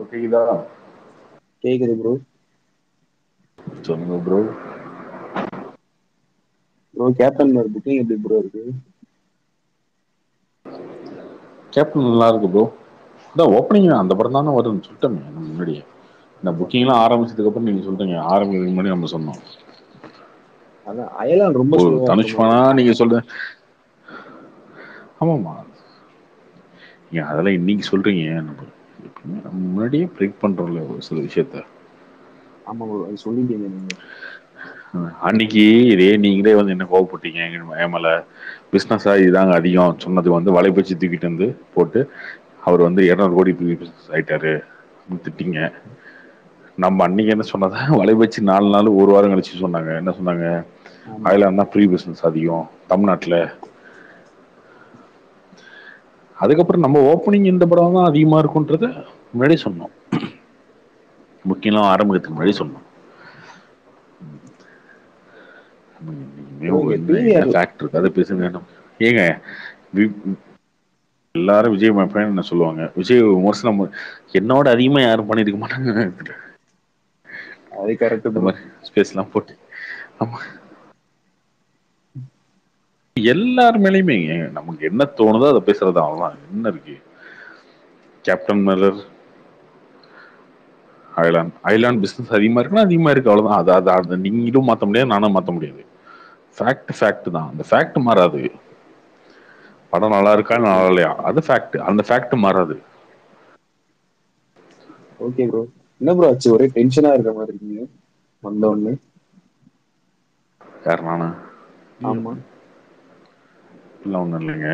கேக்குதா கேக்குது ப்ரோ சொல்லுங்க ப்ரோ ப்ரோ கேப்டன் புக்கிங் எப்டி ப்ரோ இருக்கு கேப்டன் நல்லா இருக்கு ப்ரோ அதா ஓப்பனிங் அந்த படம் தானே வரும்னு சொல்லிட்டோமே முன்னாடியே இந்த புக்கிங்லா ஆரம்பிச்சதுக்கு அப்புறம் நீங்க சொல்றீங்க ஆரம்பிக்கிறதுக்கு முன்னாடி நம்ம சொன்னோ அதா அயலான் ரொம்ப ஒரு ஸ்லோவா இருக்க தனுஷ் மாரி ஃபேனா இருக்கு நீங்க சொல்ற ஆமாமா ஏ அதெல்லா இன்னைக்கு சொல்றீங்க முன்னாடியே ப்ரிட் பண்றோல்ல ஒரு சில விஷயத்த ஆமா ப்ரோ அது சொல்லிட்டீங்க நீங்க அன்னைக்கு இதே நீங்களே வந்து என்ன கோவப்பட்டீங்க ஏ மேல பிசினஸா இதாங்க அதிகம் சொன்னது வந்து வலைப்பூ ச்சி தூக்கிட்டு வந்து போட்டு அவர் வந்து இருநூறு கோடி பிசினஸ் ஆயிட்டாரு திட்டிங்க நம்ம அன்னைக்கு என்ன சொன்னத வலை வச்சு நாலு நாள் ஒரு வாரம் கழிச்சு சொன்னாங்க என்ன சொன்னாங்க ஆமா அயலான் தா ஃப்ரீ பிசினஸ் அதிகம் தமிழ்நாட்டுல அதுக்கப்புறம் நம்ம ஓப்பனிங் இந்த படம் தான் அதிகமா இருக்குன்றத முன்னாடியே சொன்னோம் புக்கிங்லா ஆரம்பிக்கிறதுக்கு முன்னாடியே சொன்னோ ப்ரோ இங்க என்ன பி வி என்ன ஆர் ஃபேக்ட் இருக்கு அத பேசுங்க ஏங்க எல்லாரும் விஜய் ஃபேன் என்ன சொல்லுவாங்க விஜய் விமர்சனம் என்னோட அதிகமா யாரும் பண்ணிருக்க மாட்டாங்க அது கரெக்ட் இந்த ப்ரோ மாரி ஸ்பேஸ்லா போட்டு ஆமா எல்லார் மேலயுமே ஏங்க நமக்கு என்ன தோணுதோ அத பேசுறது அவ்ளதா என்ன இருக்கு captain Miller Ayalaan Ayalaan business அதிகமா இருக்குன்னா அதிகமா இருக்கு அவ்வளவுதான் அத அத நீங்களும் மாத்த முடியாது நானும் மாத்த முடியாது ஃபேக்ட் ஃபேக்ட் தான் அந்த ஃபேக்ட் மாறாது படம் நல்லா இருக்கா ஓகே நல்லா இல்லையா அது ஃபேக்ட் அந்த ஃபேக்ட் மாறாது ஓகே ப்ரோ என்ன ப்ரோ ஆச்சு ஒரே டென்ஷனா இருக்க மாரி இருக்கீங்க வந்தோனே யார் நானா ஆமா அப்டிலா ஒண்ணும் இல்லைங்க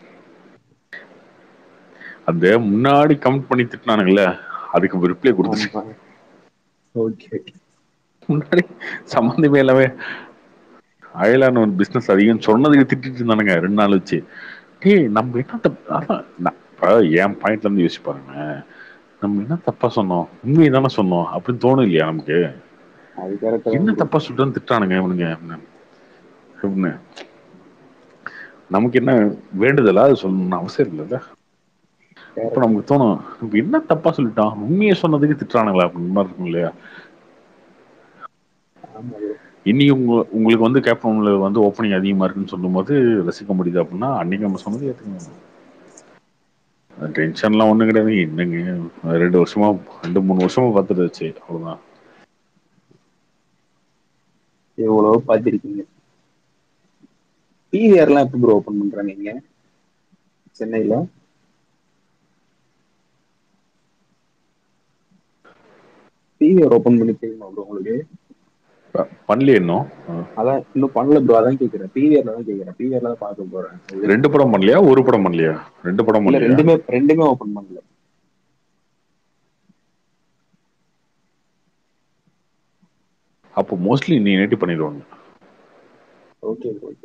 அந்த முன்னாடி கவுண்ட் பண்ணி திட்டனானுங்கள அதுக்கு ரிப்ளை குடுத்துட்டு ஆமா ஓகே முன்னாடி சம்பந்தமே இல்லாம அயலான் ஒரு பிசினஸ் அதிகம்னு சொன்னதுக்கு திட்டிட்டு இருந்தானுங்க ரெண்டு நாள் வச்சு டேய் நம்ம என்ன இப்ப என் பாயிண்ட்ல இருந்து யோசிச்சு பாருங்க நம்ம என்ன தப்பா சொன்னோம் உண்மைய தானே சொன்னோம் அப்படின்னு தோணும் இல்லையா நமக்கு அது கரெக்ட் தான் என்ன ப்ரோ தப்பா சொல்லிட்டோன்னு திட்டுறானுங்க இவனுங்க அப்டின்னு நமக்கு என்ன வேண்டுதலா அது சொல்லணும்னு அவசியம் இல்லல்ல அப்ப கரெக்ட் நமக்கு தோணும் நம்ம என்ன தப்பா சொல்லிட்டோம் உண்மைய சொன்னதுக்கு திட்டுறானுங்களே அப்டின்ற மாரி இருக்கும் இல்லையா ஆமா ப்ரோ இன்னைக்கு உங்க உங்களுக்கு வந்து கேப்டன்ல வந்து ஓப்பனிங் அதிகமா இருக்குன்னு சொல்லும் போது ரசிக்க முடியுது அப்டின்னா அன்னைக்கு நம்ம சொன்னது ஏத்துக்கணும் டென்ஷன்லாம் ஒண்ணும் கிடையாது என்னங்க ரெண்டு வருஷமா ரெண்டு மூணு வருஷமா பாத்துட்டாச்சு அவ்வளவுதான் எவ்வளவோ பாத்திருக்கீங்க பி வி ஆர் லாம் எப்ப ப்ரோ ஓபன் பண்றாங்க இங்க சென்னைல பி வி ஆர் ஓபன் பண்ணி தெரியுமா ப்ரோ உங்களுக்கு பண்லியே இன்னும் அதான் இன்னும் பண்ணல ப்ரோ அதான் கேக்குறேன் பி வி ஆர்ல தான் கேக்குறேன் பி வி ஆர்ல தான் பாக்க போறேன் ரெண்டு படம் பண்ணலையா ஒரு படம் பண்ணலையா ரெண்டு படம் இல்ல பண்ணலையா ரெண்டுமே ரெண்டுமே ஓபன் பண்ணல அப்போ மோஸ்ட்லி இன்னைய நைட்டு பண்ணிடுவாங்க ஓகே ஓகே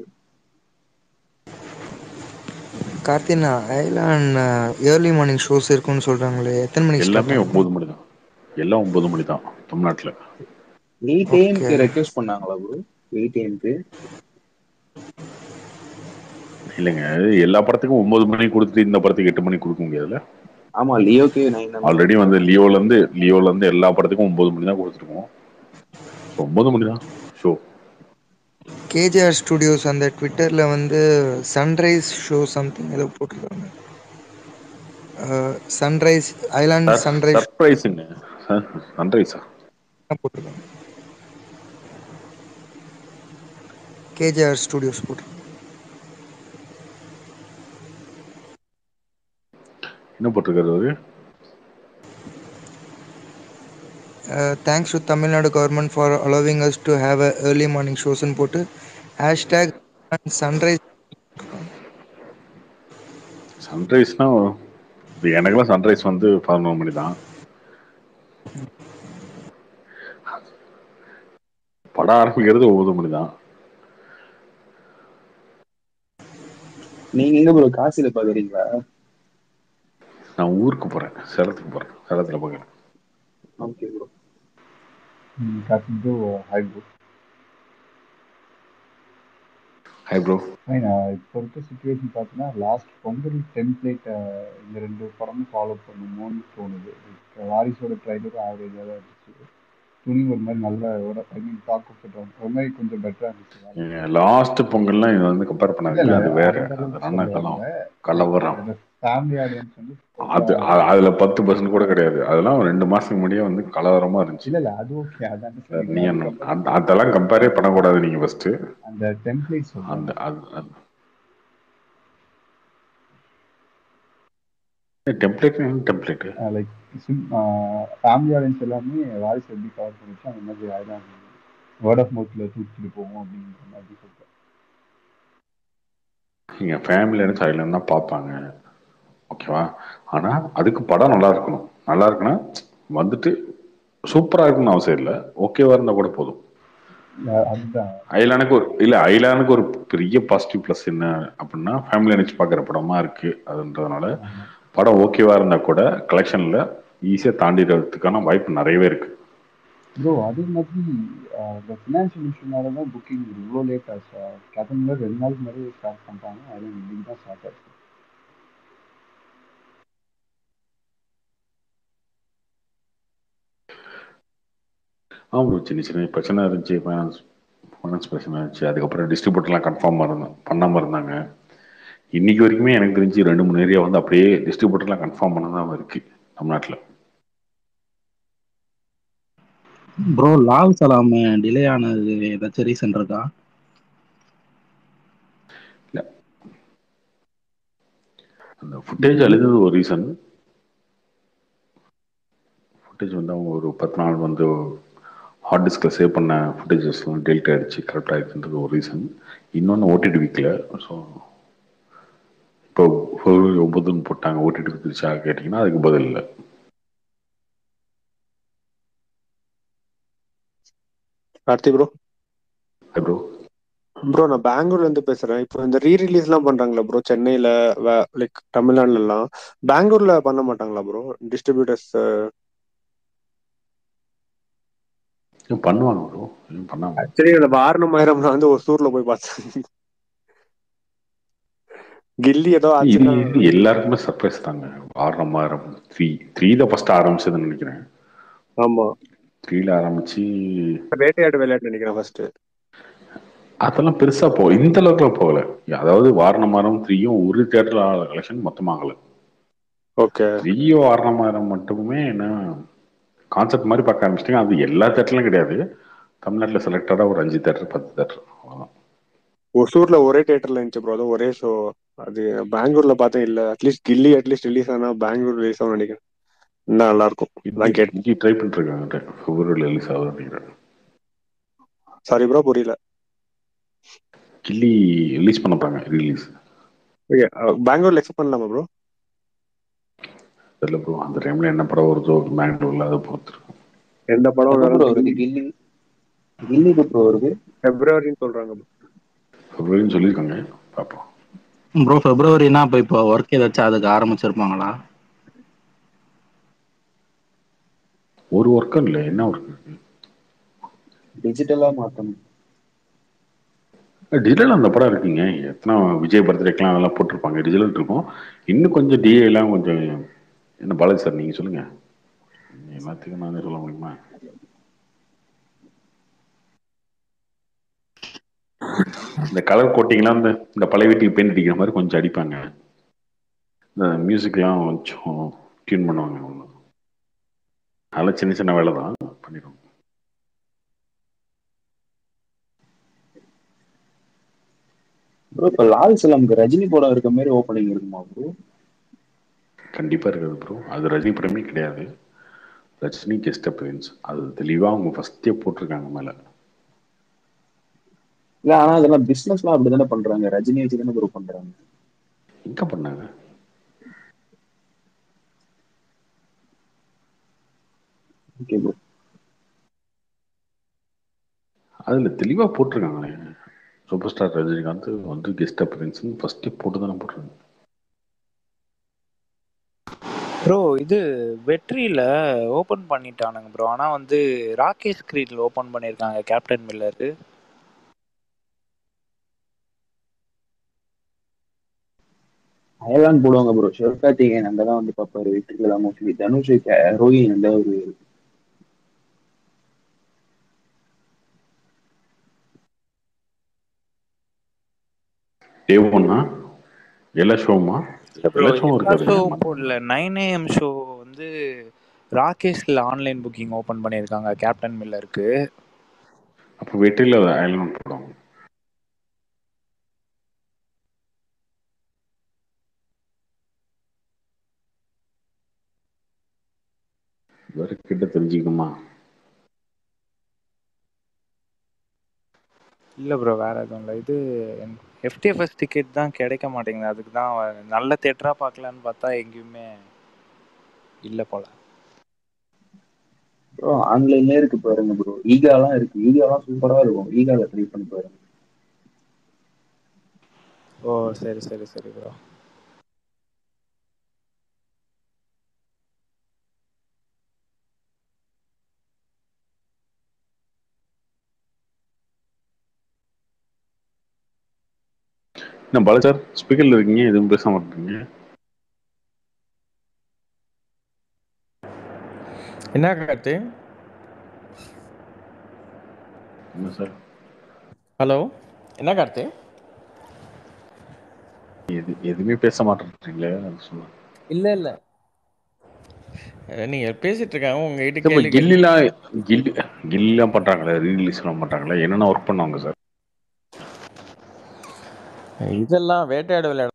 கார்த்தி நா அயலான் ஏர்லி மார்னிங் ஷோஸ் இருக்குன்னு சொல்றாங்களே எத்தன மணிக்கு ஸ்டார்ட் எல்லாமே ஆகுது ஒன்பது மணி தான் எல்லாம் ஒன்பது மணி தான் தமிழ்நாட்டுல எயிட் ஏ எம் ஓகே க்கு ரெக்வஸ்ட் பண்ணாங்களா ப்ரோ எயிட் ஏ எம் க்கு இல்லைங்க எல்லா படத்துக்கும் ஒன்பது மணிக்கு குடுத்துட்டு இந்த படத்துக்கு எட்டு மணிக்கு குடுக்க முடியாதுல்ல ஆமா லியோக்கு நைன் தான ப்ரோ ஆல்ரெடி வந்து குடுத்தாங்க லியோல இருந்து லியோல இருந்து எல்லா படத்துக்கும் ஒன்பது மணி தான் குடுத்துருக்கோம் ஒன்பது மணிதான் show K J R studios அந்த ட்விட்டர்ல வந்து சன்ரைஸ் ஷோ சம்திங் ஏதோ போட்டிருக்காங்க சன்ரைஸ் ஐலாண்ட் சர் சன்ரைஸ் சர்ப்ரைஸுங்க சன்ரைஸா போட்ருக்காங்க கே ஜே ஆர் ஸ்டூடியோஸ் போட்டு என்ன போட்டிருக்காரு அவரு thanks to Tamil Nadu government for allowing us to have a early morning ஷோஸ்ன்னு போட்டு ஹேஷ்டாக் சன்ரைஸ் சன்ரைஸ்னா இப்ப எனக்குல்லாம் சன்ரைஸ் வந்து பதினொரு மணி தான் படம் ஆரம்பிக்கிறது ஒன்பது மணிதான் நீங்க எங்க ப்ரோ காசில பாக்குறீங்களா நான் ஊருக்கு போறேன் சேலத்துக்கு போறேன் சேலத்துல பாக்குறேன் okay bro hi bro fine இப்போ இருக்க சுச்சுவேஷன் பார்த்தீங்கன்னா லாஸ்ட் பொங்கல் டெம்ப்ளேட் இந்த ரெண்டு படமும் ஃபாலோ பண்ணணுமோன்னு தோணுது வாரிசோட ட்ரைலரும் ஆவரேஜாக தான் இருந்துச்சு துணி ஒரு மாதிரி நல்ல ஒரு ஐ மீன் டாக் ஒரு மாதிரி கொஞ்சம் பெட்டராக இருந்துச்சு லாஸ்ட் பொங்கல்லாம் இது வந்து கம்பேர் இல்ல, பண்ணாதீங்க இல்ல, அது வேற அந்த அளவுக்கு அது ரணக்கலம் சொல்லல. கலவரம் ஃபேமிலி ஆடியன்ஸ் வந்து அது அ- அதுல பத்து பர்சன்ட் கூட கிடையாது அதெல்லாம் ரெண்டு மாசத்துக்கு முன்னாடியே வந்து கலவரமா இருந்துச்சு இல்ல இல்ல அது ஓகே அது நீங்க understand. அந்த- அதெல்லாம் கம்பேரே பண்ணக்கூடாது நீங்க ஃபர்ஸ்ட் அந்த டெம்ப்ளேட் அந்த சொல்றேன் அது template template like family audience எல்லாமே வாரிசு எப்படி கவர் பண்ணிச்சு அந்த மாதிரி ஆயிரம் வேர்ட் ஆஃப் மவுத்ல தூக்கிட்டு போவோம் அப்படிங்கிற மாதிரி சொல்றேன் நீங்க ஃபேமிலியான சைட்ல தான் பார்ப்பாங்க ஓகேவா ஆனா அதுக்கு படம் நல்லா இருக்கணும் நல்லா இருக்குன்னா வந்துட்டு சூப்பரா இருக்கணும்னு அவசியம் இல்லை ஓகேவா இருந்தா கூட போதும் அஹ் அதுதான் ஐலானுக்கு ஒரு இல்ல ஐலானுக்கு ஒரு பெரிய பாசிட்டிவ் ப்ளஸ் என்ன அப்படின்னா ஃபேமிலி நினைச்சு பார்க்குற படமா இருக்கு அதுன்றதுனால படம் ஓகேவா இருந்தா கூட கலெக்ஷன்ல ஈஸியா தாண்டிடுறதுக்கான வாய்ப்பு நிறையவே இருக்கு ப்ரோ அதே மாதிரி அஹ், இந்த ஃபினான்ஷியல் இஷ்யூனால தான் புக்கிங் இவ்வளோ லேட் ஆச்சு கேப்டன் மில்லர் ரெண்டு நாளுக்கு முன்னாடி ஸ்டார்ட் பண்ணிட்டாங்க அது இன்னைக்கு தான் ஸ்டார்ட் ஆச்சு ஆமாம் சின்ன சின்ன பிரச்சனை இருந்துச்சு ஃபைனான்ஸ் ஃபைனான்ஸ் பிரச்சனை இருந்துச்சு அதுக்கப்புறம் டிஸ்ட்ரிபியூட்டர்லாம் கன்ஃபார்ம் இருந்தாங்க பண்ணாமல் இருந்தாங்க இன்னைக்கு வரைக்குமே எனக்கு தெரிஞ்சு ரெண்டு மூணு ஏரியா வந்து அப்படியே டிஸ்ட்ரிபியூட்டர்லாம் கன்ஃபார்ம் பண்ணாம இருக்கு தமிழ்நாட்டில் ப்ரோ லால் சலாம் டிலே ஆனது ஏதாச்சும் ரீசன் இருக்கா அந்த ஃபுட்டேஜ் அழுதது ஒரு ரீசன் ஃபுட்டேஜ் வந்து அவங்க ஒரு பத்து நாள் வந்து ஹார்ட் டிஸ்கில் சேவ் பண்ண ஃபுட்டேஜஸ்லாம் டெலிட் ஆயிடுச்சு கரெக்ட் ஆயிடுச்சுன்றது ஒரு ரீசன் இன்னொன்று ஓடிடி வீக்கில் ஸோ இப்போ பிப்ரவரி ஒன்பதுன்னு போட்டாங்க ஓடிடி வித்துச்சா கேட்டிங்கன்னா அதுக்கு பதில் இல்லை கார்த்தி ப்ரோ ப்ரோ ப்ரோ நான் பெங்களூர்ல இருந்து பேசுறேன் இப்போ இந்த ரீ ரிலீஸ் எல்லாம் பண்றாங்களா ப்ரோ சென்னையில லைக் தமிழ்நாடுல எல்லாம் பெங்களூர்ல பண்ண மாட்டாங்களா ப்ரோ டிஸ்ட்ரிபியூட்டர்ஸ் பண்ணுவாங்க ப்ரோ பண்ணாங்க ஆக்சுவலி அந்த வாரணமாயிரம் நான் வந்து ஒசூர்ல போய் பார்த்தேன் கில்லி ஏதோ இது ஆச்சுன்னா இது எல்லாருக்குமே சர்ப்ரைஸ் தாங்க ஆறாம் வாரம் த்ரீ த்ரீ தான் ஃபர்ஸ்ட் ஆரம்பிச்சதுன்னு நினைக்கிறேன் ஆமா த்ரீல ஆரம்பிச்சு வேட்டையாடு விளையாட்டு நினைக்கிறேன் ஃபர்ஸ்ட் அதெல்லாம் பெருசா போ இந்த அளவுக்கு போகல அதாவது வாரணமாரம் த்ரீயும் ஒரு தேட்டர் கலெக்ஷன் மொத்தமாகல ஓகே த்ரீயோ வாரணமாரம் மட்டுமே என்ன கான்செப்ட் மாதிரி பார்க்க ஆரம்பிச்சிட்டாங்க அது எல்லா தேட்டர்லையும் கிடையாது தமிழ்நாட்டில் செலக்டடாக ஒரு அஞ்சு தேட்டர் பத்து தேட்டர் அவ்வளோதான் ஒசூர்ல ஒரே தியேட்டர்ல இருந்துச்சு ப்ரோ அதுவும் ஒரே ஷோ அது பெங்களூர்ல பார்த்தேன் இல்ல அட்லீஸ்ட் கில்லி அட்லீஸ்ட் ரிலீஸ் ஆனா பெங்களூர் ரிலீஸ் ஆகும் நினைக்கிறேன் இன்னும் நல்லா இருக்கும் அதான் கேட்டேன் இங்கே ட்ரை பண்ணிட்டு இருக்காங்க பிப்ரவரியில் ரிலீஸ் ஆகுது நினைக்கிறேன் சாரி ப்ரோ புரியல கில்லி ரிலீஸ் பண்ண போறாங்க ரிலீஸ் ஓகே பெங்களூர்ல எக்ஸப்ட் பண்ணலாமா ப்ரோ தெரியல ப்ரோ அந்த டைம்ல என்ன படம் வருதோ பெங்களூர்ல அதை பொறுத்து இருக்கும் எந்த படம் எப்போ ப்ரோ வந்தாலும் வருது கில்லி கில்லி எப்போ வருது பிப்ரவரின்னு சொல்றாங்க bro. பிப்ரவரின்னு சொல்லியிருக்காங்க பார்ப்போம் ப்ரோ பிப்ரவரினா இப்போ இப்போ ஒர்க் ஏதாச்சும் அதுக்கு ஆரம்பிச்சிருப்பாங்களா ஒரு ஒர்க்கும் இல்லை என்ன ஒர்க் இருக்கு டிஜிட்டலா மாத்தணும் டிஜிட்டல் அந்த படம் இருக்குங்க எத்தனை விஜய் பர்த்டேக்கெலாம் அதெல்லாம் போட்டிருப்பாங்க டிஜிட்டல் இருக்கும் இன்னும் கொஞ்சம் டிஏ எல்லாம் கொஞ்சம் என்ன பாலாஜி சார் நீங்கள் சொல்லுங்க எல்லாத்துக்கும் நானே சொல்ல முடியுமா இந்த கலர் கோட்டிங்லாம் இந்த இந்த பழைய வீட்டுக்கு பெயிண்ட் அடிக்கிற மாதிரி கொஞ்சம் அடிப்பாங்க இந்த மியூசிக்லாம் கொஞ்சம் டியூன் பண்ணுவாங்க ஒன்று அதெல்லாம் சின்ன சின்ன வேலை தான் பண்ணிடுவோம் ப்ரோ இப்போ லால் சலாமுக்கு ரஜினி படம் இருக்க மாதிரி ஓப்பனிங் இருக்குமா ப்ரோ கண்டிப்பாக இருக்குது ப்ரோ அது ரஜினி படமே கிடையாது ரஜினி கெஸ்ட் அப்பியன்ஸ் அது தெளிவாக அவங்க ஃபஸ்ட்டே போட்டிருக்காங்க மேலே இல்ல ஆனா அதெல்லாம் பிசினஸ்லாம் அப்படி தானே பண்றாங்க ரஜினி வச்சு தானே ப்ரோ பண்றாங்க எங்கே பண்ணாங்க ஓகே ப்ரோ அதில் தெளிவாக போட்டிருக்காங்களே சூப்பர் ஸ்டார் ரஜினிகாந்த் வந்து கெஸ்ட் அப்பியன்ஸ்னு ஃபஸ்ட்டே போட்டு தானே போட்டிருக்காங்க ப்ரோ இது வெற்றியில ஓபன் பண்ணிட்டானுங்க ப்ரோ ஆனா வந்து ராகேஷ் கிரீட்ல ஓபன் பண்ணிருக்காங்க கேப்டன் மில்லர் அயலான் போடுவாங்க ப்ரோ சிவகார்த்திகேயன் அங்க தான் வந்து பார்ப்பாரு வெற்றில தான் மோஸ்ட்லி தனுஷ் க- ரோஹின் அந்த ஒரு டே ஒன்னா எல்லா ஷோவுமா ப்ரோ எல்லா ஷோவும் எல்லா இருக்காது ஷோவும் போடல நைன் ஏஎம் ஷோ வந்து ராகேஷ்ல ஆன்லைன் புக்கிங் ஓபன் பண்ணியிருக்காங்க கேப்டன் மில்லருக்கு அப்போ வெற்றியில் ஐலண்ட் போடுவாங்க வேற கிட்ட தெரிஞ்சுக்குமா இல்ல ப்ரோ வேற எதுவும் இல்லை இது எஃப்டிஎஃப்எஸ் டிக்கெட் தான் கிடைக்க மாட்டேங்குது அதுக்கு தான் நல்ல தேட்டரா பார்க்கலான்னு பார்த்தா எங்கேயுமே இல்ல போல ப்ரோ ஆன்லைன்லயே இருக்கு பாருங்க ப்ரோ ஈகாலாம் இருக்கு ஈகாலாம் சூப்பரா இருக்கும் ஈகால ட்ரை பண்ணி பாருங்க ஓ சரி சரி சரி ப்ரோ என்ன பாலா சார் ஸ்பீக்கர்ல இருக்கீங்க எதுவும் பேச மாட்டீங்க என்ன கார்த்தி என்ன சார் ஹலோ என்ன கார்த்தி எது எதுவுமே பேச மாட்டேன்றீங்களே அது சொன்னேன் இல்ல இல்ல நீங்க பேசிட்டு இருக்காங்க உங்ககிட்ட சார் இப்போ கேள்வி கேள்வி கில்லிலாம் கில்லி கில்லிலாம் பண்றாங்களே ரீலீஸ்லாம் பண்றாங்களே என்னென்ன ஒர்க் பண்ணுவாங்க சார் இதெல்லாம் வேட்டையாடு விளையாட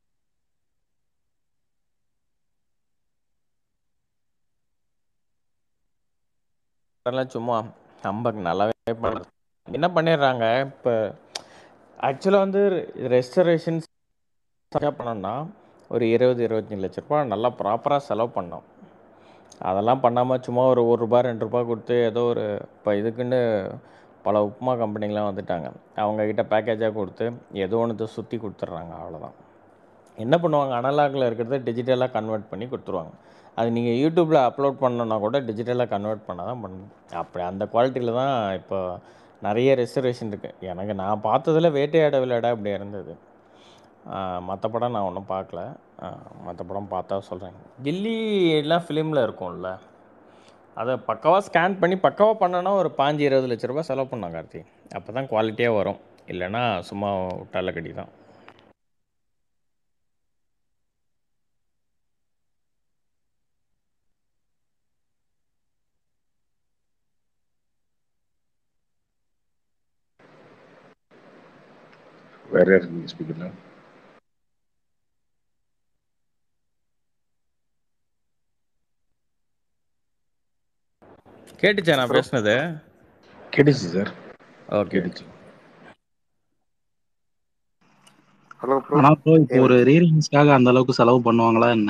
அதெல்லாம் சும்மா நம்பக்கு நல்லாவே பண்ணுறது என்ன பண்ணிடுறாங்க இப்போ ஆக்சுவலாக வந்து ரெஸ்டரேஷன் பண்ணோம்னா ஒரு இருபது இருபத்தஞ்சி லட்ச ரூபாய் நல்லா ப்ராப்பராக செலவு பண்ணோம் அதெல்லாம் பண்ணாமல் சும்மா ஒரு ஒரு ரூபா ரெண்டு ரூபா கொடுத்து ஏதோ ஒரு இப்போ இதுக்குன்னு பல உப்புமா கம்பெனிலாம் வந்துட்டாங்க அவங்கக்கிட்ட பேக்கேஜாக கொடுத்து ஏதோ ஒன்று சுற்றி கொடுத்துட்றாங்க அவ்வளோதான் என்ன பண்ணுவாங்க அனலாகில் இருக்கிறத டிஜிட்டலாக கன்வெர்ட் பண்ணி கொடுத்துருவாங்க அது நீங்கள் யூடியூப்பில் அப்லோட் பண்ணணுன்னா கூட டிஜிட்டலாக கன்வெர்ட் பண்ண தான் பண்ணணும் அப்படி அந்த குவாலிட்டியில் தான் இப்போ நிறைய ரெசர்வேஷன் இருக்குது எனக்கு நான் பார்த்ததுல வேட்டையாட விளையாட அப்படி இருந்தது மற்ற படம் நான் ஒன்றும் பார்க்கல மற்ற படம் பார்த்தா சொல்கிறேன் கில்லி எல்லாம் ஃபிலிமில் இருக்கும்ல அதை பக்காவாக ஸ்கேன் பண்ணி பக்காவாக பண்ணோன்னா ஒரு பாஞ்சு இருபது லட்ச ரூபாய் செலவு பண்ணோம் கார்த்தி அப்போ தான் குவாலிட்டியாக வரும் இல்லைன்னா சும்மா விட்டால கடி தான் வேற யார் இருக்கீங்க ஸ்பீக்கர்ல கேட்டுச்சா நான் Bro. பேசுனது கேட்டுச்சு சார் ஓகே கேட்டுச்சு ஹலோ ப்ரோ ஆனா ப்ரோ இப்போ ஒரு ரீரிங்ஸ்க்காக அந்த அளவுக்கு செலவு பண்ணுவாங்களா என்ன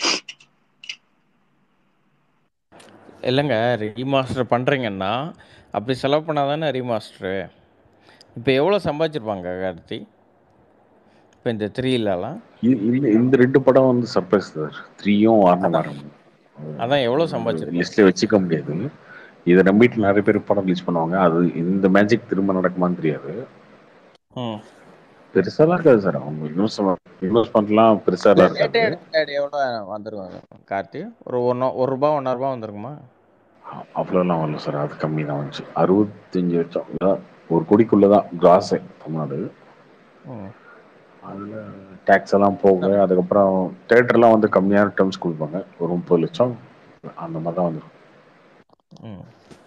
இல்லைங்க ரீமாஸ்டர் பண்ணுறீங்கன்னா அப்படி செலவு பண்ணால் தானே ரீமாஸ்டரு இப்போ எவ்வளோ சம்பாதிச்சிருப்பாங்க கார்த்தி இப்போ இந்த த்ரீலலாம் இல்ல இந்த ரெண்டு படம் வந்து சர்ப்ரைஸ் சார் த்ரீயும் வாரணம் வாரம் அதான் எவ்வளோ சம்பாதிச்சிருப்பாங்க லிஸ்ட்ல வச்சுக்க முடியாது இதை நம்பிட்டு நிறைய பேர் படம் ரிலீஸ் பண்ணுவாங்க அது இந்த மேஜிக் திரும்ப நடக்குமான்னு தெரியாது ம் பெருசாலாம் இருக்காது சார் அவங்க இன்வெஸ்ட் இன்வெஸ்ட்மெண்ட்லாம் பெருசாலாம் இருக்காது வேட்டையாடு விளையாடு எவ்வளோ வந்துருவாங்க கார்த்தி ஒரு ஒன்று ஒரு ரூபா ஒன்றரை ரூபா வந்துருக்குமா அவ்வளோலாம் வரல சார் அது கம்மி தான் வந்துச்சு அறுபத்தஞ்சு லட்சம் அதான் ஒரு கோடிக்குள்ள தான் கிராஸே தமிழ்நாடு ம் அதில் டேக்ஸ் எல்லாம் போக அதுக்கப்புறம் தேட்டர்லாம் வந்து கம்மியான டேர்ம்ஸ் கொடுப்பாங்க ஒரு முப்பது லட்சம் அந்த மாதிரி தான் வந்துடும் ம்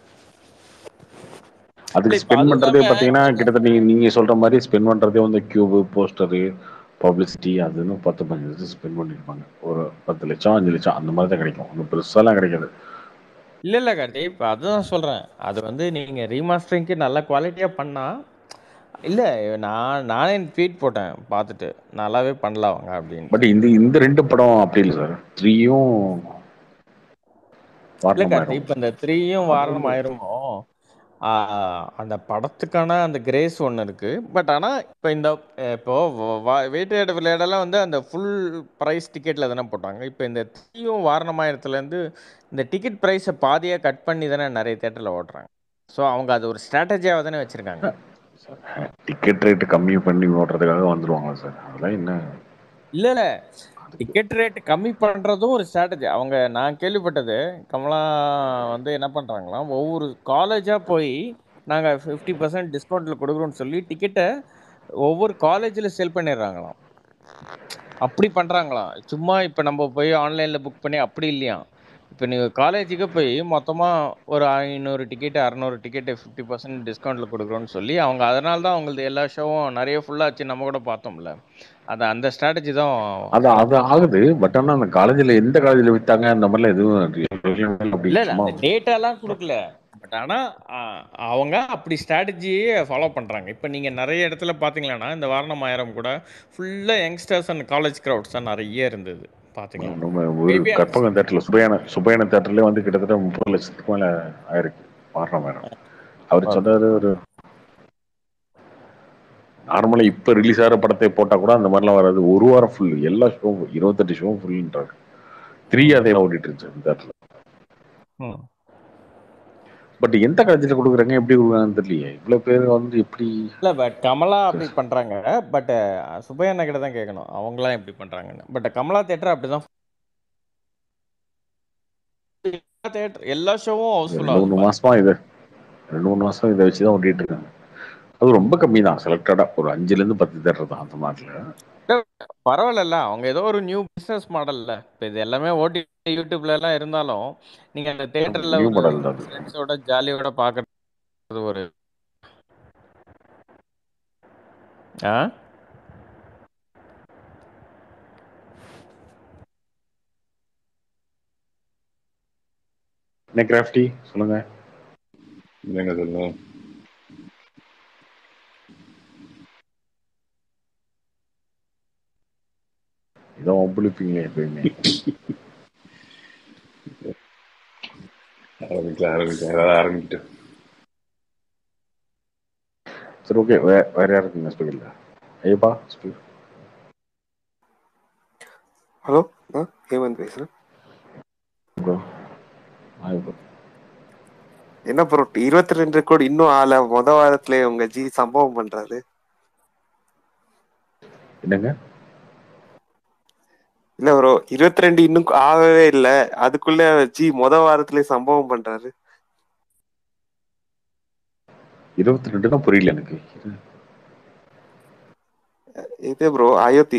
அதுக்கு இப்ப ஸ்பெண்ட் பண்றதே அதுதாங்க பாத்தீங்கன்னா கிட்டத்தட்ட நீங்க நீங்க சொல்ற மாதிரி ஸ்பெண்ட் பண்றதே வந்து கியூபு போஸ்டரு பப்ளிசிட்டி அதுன்னு பத்து பதினஞ்சு லட்சம் ஸ்பெண்ட் பண்ணிருப்பாங்க ஒரு பத்து லட்சம் அஞ்சு லட்சம் அந்த மாதிரி தான் கிடைக்கும் ஒன்றும் பெருசாலாம் கிடைக்காது இல்லை இல்லை கார்த்தி இப்போ அதுதான் சொல்கிறேன் அது வந்து நீங்கள் ரீமாஸ்டரிங்க்கு நல்ல குவாலிட்டியாக பண்ணால் இல்லை நான் நானே ட்வீட் போட்டேன் பார்த்துட்டு நல்லாவே பண்ணலாம் அவங்க அப்படின்னு பட் இந்த இந்த ரெண்டு படம் அப்படி இல்லை சார் த்ரீயும் இல்லை கார்த்தி வாரணமாயிரும் இப்போ இந்த த்ரீயும் வாரணம் ஆயிருமோ அந்த படத்துக்கான அந்த கிரேஸ் ஒன்று இருக்குது பட் ஆனால் இப்போ இந்த இப்போ வேட்டையாட விளையாடலாம் வந்து அந்த ஃபுல் ப்ரைஸ் டிக்கெட்டில் தானே போட்டாங்க இப்போ இந்த த்ரீயும் வாரணமாயிரத்துலேருந்து இந்த டிக்கெட் ப்ரைஸை பாதியாக கட் பண்ணி தானே நிறைய தேட்டரில் ஓட்டுறாங்க ஸோ அவங்க அது ஒரு ஸ்ட்ராட்டஜியாக தானே வச்சுருக்காங்க டிக்கெட் ரேட்டு கம்மி பண்ணி ஓட்டுறதுக்காக வந்துருவாங்க சார் அதெல்லாம் என்ன இல்ல இல்ல டிக்கெட் ரேட் கம்மி பண்றதும் ஒரு ஸ்ட்ராட்டஜி அவங்க நான் கேள்விப்பட்டது கமலா வந்து என்ன பண்றாங்களாம் ஒவ்வொரு காலேஜா போய் நாங்க ஃபிஃப்டி பர்சன்ட் டிஸ்கவுண்ட்ல கொடுக்குறோம்னு சொல்லி டிக்கெட்டை ஒவ்வொரு காலேஜில் செல் பண்ணிடுறாங்களாம் அப்படி பண்றாங்களாம் சும்மா இப்போ நம்ம போய் ஆன்லைன்ல புக் பண்ணி அப்படி இல்லையா இப்போ நீங்கள் காலேஜுக்கு போய் மொத்தமாக ஒரு ஐநூறு டிக்கெட்டு அறநூறு டிக்கெட்டு ஃபிஃப்டி பர்சன்ட் டிஸ்கவுண்ட்டில் கொடுக்குறோன்னு சொல்லி அவங்க அதனால தான் அவங்களது எல்லா ஷோவும் நிறைய ஃபுல்லாச்சு நம்ம கூட பார்த்தோம்ல அது அந்த ஸ்ட்ராட்டஜி தான் அது அது ஆகுது பட் ஆனா அந்த காலேஜ்ல எந்த காலேஜ்ல வித்தாங்க அந்த மாதிரிலாம் எதுவும் அப்படி இல்ல இல்ல சும்மா அந்த டேட்டாலாம் கொடுக்கல பட் ஆனா ஆ, அவங்க அப்படி ஸ்ட்ராட்டஜியே ஃபாலோ பண்றாங்க இப்போ நீங்க நிறைய இடத்துல பாத்தீங்கன்னா இந்த வாரணம் ஆயிரம் கூட ஃபுல்லா யங்ஸ்டர்ஸ் அண்ட் காலேஜ் க்ரௌட்ஸ் தான் நிறைய இருந்தது பாத்தீங்களா நம்ம ஒரு மேபி அந்த கற்பகம் தேட்டர்ல சுபையான சுபையான தேட்டர்ல வந்து கிட்டத்தட்ட முப்பது லட்சத்துக்கு மேல ஆயிருக்கு வாரணம் மேடம் அவர் சொன்னாரு ஒரு நார்மலா இப்ப ரிலீஸ் ஆகிற படத்தை போட்டா கூட அந்த மாதிரிலாம் வராது ஒரு வாரம் ஃபுல் எல்லா ஷோவும் இருபத்தெட்டு ஷோவும் ஃபுல்ன்றாரு த்ரீ அதே ஓடிட்டு இருந்துச்சு அந்த தேட்டர்ல ம். பட் எந்த காலேஜ்ல கொடுக்குறாங்க எப்படி கொடுக்குறாங்கன்னு தெரியலையே இவ்வளவு பேர் வந்து எப்படி இல்ல பட் கமலா அப்படி பண்றாங்க பட் சுபையண்ணா கிட்ட தான் கேட்கணும் அவங்களாம் எப்படி பண்றாங்கன்னு பட் கமலா தேட்டர் அப்படிதான் தேட்டர் எல்லா ஷோவும் ஹவுஸ்ஃபுல் ரெண்டு மூணு ஆகுது மாசமா இது ரெண்டு மூணு மாசம் இதை வச்சுதான் ஓட்டிட்டு இருக்காங்க அது ரொம்ப கம்மி தான் செலக்டடா ஒரு அஞ்சுல இருந்து பத்து தேட்டர் தான் அந்த மாதிரில பரவாயில்ல அவங்க ஏதோ ஒரு நியூ பிசினஸ் மாடல்ல இப்போ இது எல்லாமே ஓடி யூடியூப்ல எல்லாம் இருந்தாலும் நீங்க அந்த தேட்டர்ல நியூ ஒரு மாடல் தான் அது ஃப்ரெண்ட்ஸோட ஜாலியோட பாக்குறது ஒரு ஆ என்ன கிராஃப்டி சொல்லுங்க என்னங்க சொல்லுங்க ஏதோ ஒப்புளிப்பீங்களே எப்பயுமே ஆரம்பிக்கலாம் ஆரம்பிக்கலாம் ஏதாவது ஆரம்பிக்கிட்டு சரி ஓகே வே வேற யாருக்குங்க ஸ்பீக்கர்ல ஐயப்பா ஸ்பீக்கர் ஹலோ ஆ ஹேமந்த் பேசுறேன் ப்ரோ ஐயப்பா என்ன ப்ரோ இருபத்தி ரெண்டு கோடி இன்னும் ஆள முத வாரத்துல உங்க ஜி சம்பவம் பண்றாரு என்னங்க இல்ல ப்ரோ இருபத்தி ரெண்டு இன்னும் ஆகவே இல்ல அதுக்குள்ள ஜி முத வாரத்துல சம்பவம் பண்றாரு இருபத்தி ரெண்டுனா புரியல எனக்கு இது ப்ரோ அயோத்தி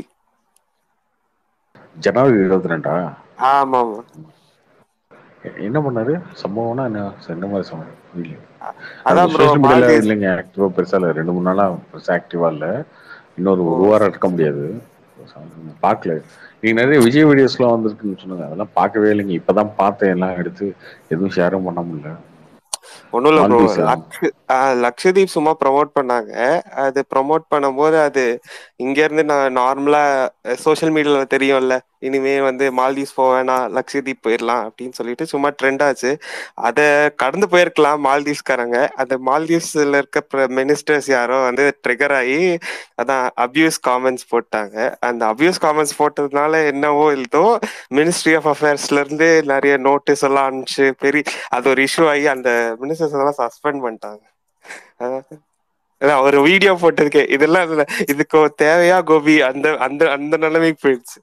ஜனவரி இருபத்தி ரெண்டா ஆமா ஆமா என்ன பண்ணாரு சம்பவம்னா என்ன என்ன மாதிரி சம்பவம் புரியல அதான் ப்ரோ சோஷியல் மீடியால மால்டீவ்ஸ் இல்லைங்க ஆக்டிவா பெருசா இல்ல ரெண்டு மூணு நாளா பெருசா ஆக்டிவா இல்ல இன்னொரு ஓ ஒரு வாரம் இருக்க முடியாது பார்க்கல நீங்க நிறைய விஜய் வீடியோஸ்லாம் வந்திருக்குன்னு சொன்னாங்க அதெல்லாம் பார்க்கவே இல்லைங்க இப்பதான் பார்த்தேன் எல்லாம் எடுத்து எதுவும் ஷேரும் பண்ண முடியல ஒண்ணும் இல்ல ப்ரோ மால்தீவ்ஸா லக்ஷ ஆஹ் லக்ஷதீப் சும்மா ப்ரோமோட் பண்ணாங்க அது ப்ரோமோட் பண்ணும்போது அது இங்க இருந்து நான் நார்மலா சோஷியல் மீடியால தெரியும்ல இனிமே வந்து மால்தீவ்ஸ் போவேனா லக்ஷதீப் போயிடலாம் அப்படின்னு சொல்லிட்டு சும்மா ட்ரெண்ட் ஆச்சு அத கடந்து போயிருக்கலாம் மால்தீவ்ஸ்காரங்க அந்த மால்தீவ்ஸ்ல இருக்க மினிஸ்டர்ஸ் யாரோ வந்து ட்ரிகர் ஆகி அதான் அபியூஸ் காமெண்ட்ஸ் போட்டாங்க அந்த அபியூஸ் காமெண்ட்ஸ் போட்டதுனால என்னவோ இல்லதோ மினிஸ்ட்ரி ஆஃப் அஃபேர்ஸ்ல இருந்து நிறைய நோட்டீஸ் எல்லாம் அனுப்பிச்சு பெரிய அது ஒரு இஷ்யூ ஆகி அந்த மினிஸ்டர்ஸ் எல்லாம் சஸ்பெண்ட் பண்ணிட்டாங்க அஹ் அதான் ஒரு வீடியோ போட்டிருக்கேன் இதெல்லாம் இல்ல இதுக்கு ஒரு தேவையா கோபி அந்த அந்த அந்த நிலைமைக்கு போயிடுச்சு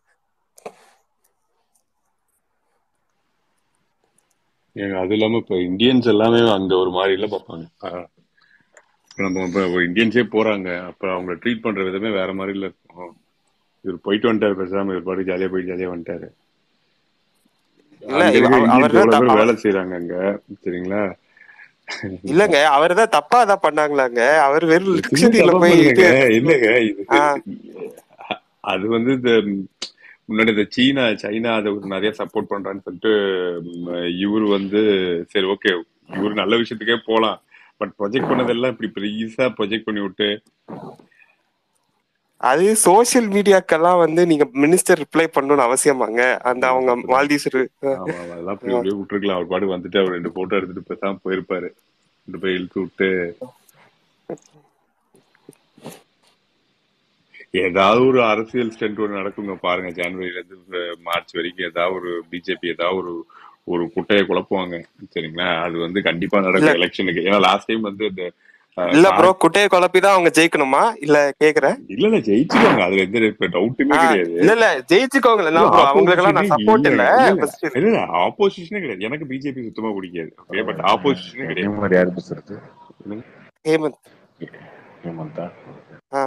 ஏங்க அது இல்லாம இப்ப இந்தியன்ஸ் எல்லாமே அங்க ஒரு மாதிரி எல்லாம் பார்ப்பாங்க ஆஹ் இப்ப நம்ம இப்ப ஒரு இந்தியன்ஸே போறாங்க அப்ப அவங்க ட்ரீட் பண்ற விதமே வேற மாதிரி இல்ல இருக்கும் இவர் போயிட்டு வந்துட்டாரு பேசாம இவர் பாட்டு ஜாலியா போயிட்டு ஜாலியா வந்துட்டாரு இல்ல அங்க இவ- இருக்க அவ- இந்தியன்ஸ் அவர்தான் எவ்வளவு த- பேர் அவர் வேலை செய்யறாங்க அங்க சரிங்களா இல்லங்க அவர் தான் தப்பா தான் பண்ணாங்களாங்க அவர் வெறும் சும்மா லட்சதீப்ல தப்பா போய் இது பண்ணுங்க இல்லங்க இது ஆஹ் அது வந்து இந்த முன்னாடி இந்த சீனா சைனா அதை நிறைய சப்போர்ட் பண்றான்னு சொல்லிட்டு ம், இவரு வந்து சரி ஓகே இவரு நல்ல விஷயத்துக்கே போலாம் பட் ப்ரொஜெக்ட் பண்ணதெல்லாம் இப்படி பெருசா ப்ரொஜெக்ட் பண்ணி விட்டு அது சோசியல் மீடியாக்கெல்லாம் வந்து நீங்க மினிஸ்டர் ரிப்ளை பண்ணணும்னு அவசியமாங்க அந்த ஆமா அவங்க தப்புதான் மால்தீவ்ஸ் இரு- ஆமா ஆமா அதெல்லாம் அப்படி அப்படியே விட்டுருக்கலாம் அவர் பாட்டு வந்துட்டு அவர் ரெண்டு போட்டோ எடுத்துட்டு பேசாம போயிருப்பாரு ரெண்டு போய் இழுத்து விட்டு ஏதாவது ஒரு அரசியல் ஸ்டெண்ட் ஒன்று நடக்குங்க பாருங்க ஜனவரில இருந்து அஹ், மார்ச் வரைக்கும் ஏதாவது ஒரு பிஜேபி ஏதாவது ஒரு ஒரு குட்டையை குழப்புவாங்க சரிங்களா அது வந்து கண்டிப்பா இல்ல நடக்கும் எலெக்ஷனுக்கு ஏன்னா லாஸ்ட் டைம் வந்து இந்த அஹ், இல்ல கா- ப்ரோ குட்டைய குழப்பிதான் அவங்க ஜெயிக்கணுமா இல்ல கேக்குறேன் இல்ல இல்ல ஜெயிச்சுக்கோங்க அதுல எந்த இப்ப டவுட்டுமே ஆஹ் கிடையாது இல்ல இல்ல ஜெயிச்சுக்கோங்களேன் இல்ல ப்ரோ அவங்களுக்கெல்லாம் நான் ஆப்போசிஷனே சப்போர்ட் இல்ல இல்ல இல்ல இல்ல ஃபர்ஸ்ட் இல்ல இல்ல ஆப்போசிஷனே கிடையாது எனக்கு பிஜேபி சுத்தமா பிடிக்காது ஓகே பட் ஆப்போசிஷனே கிடையாது ஹேமந்த் யார் பேசுறது என்னங்க? ஹேமந்த் ஹேமந்தா ஆ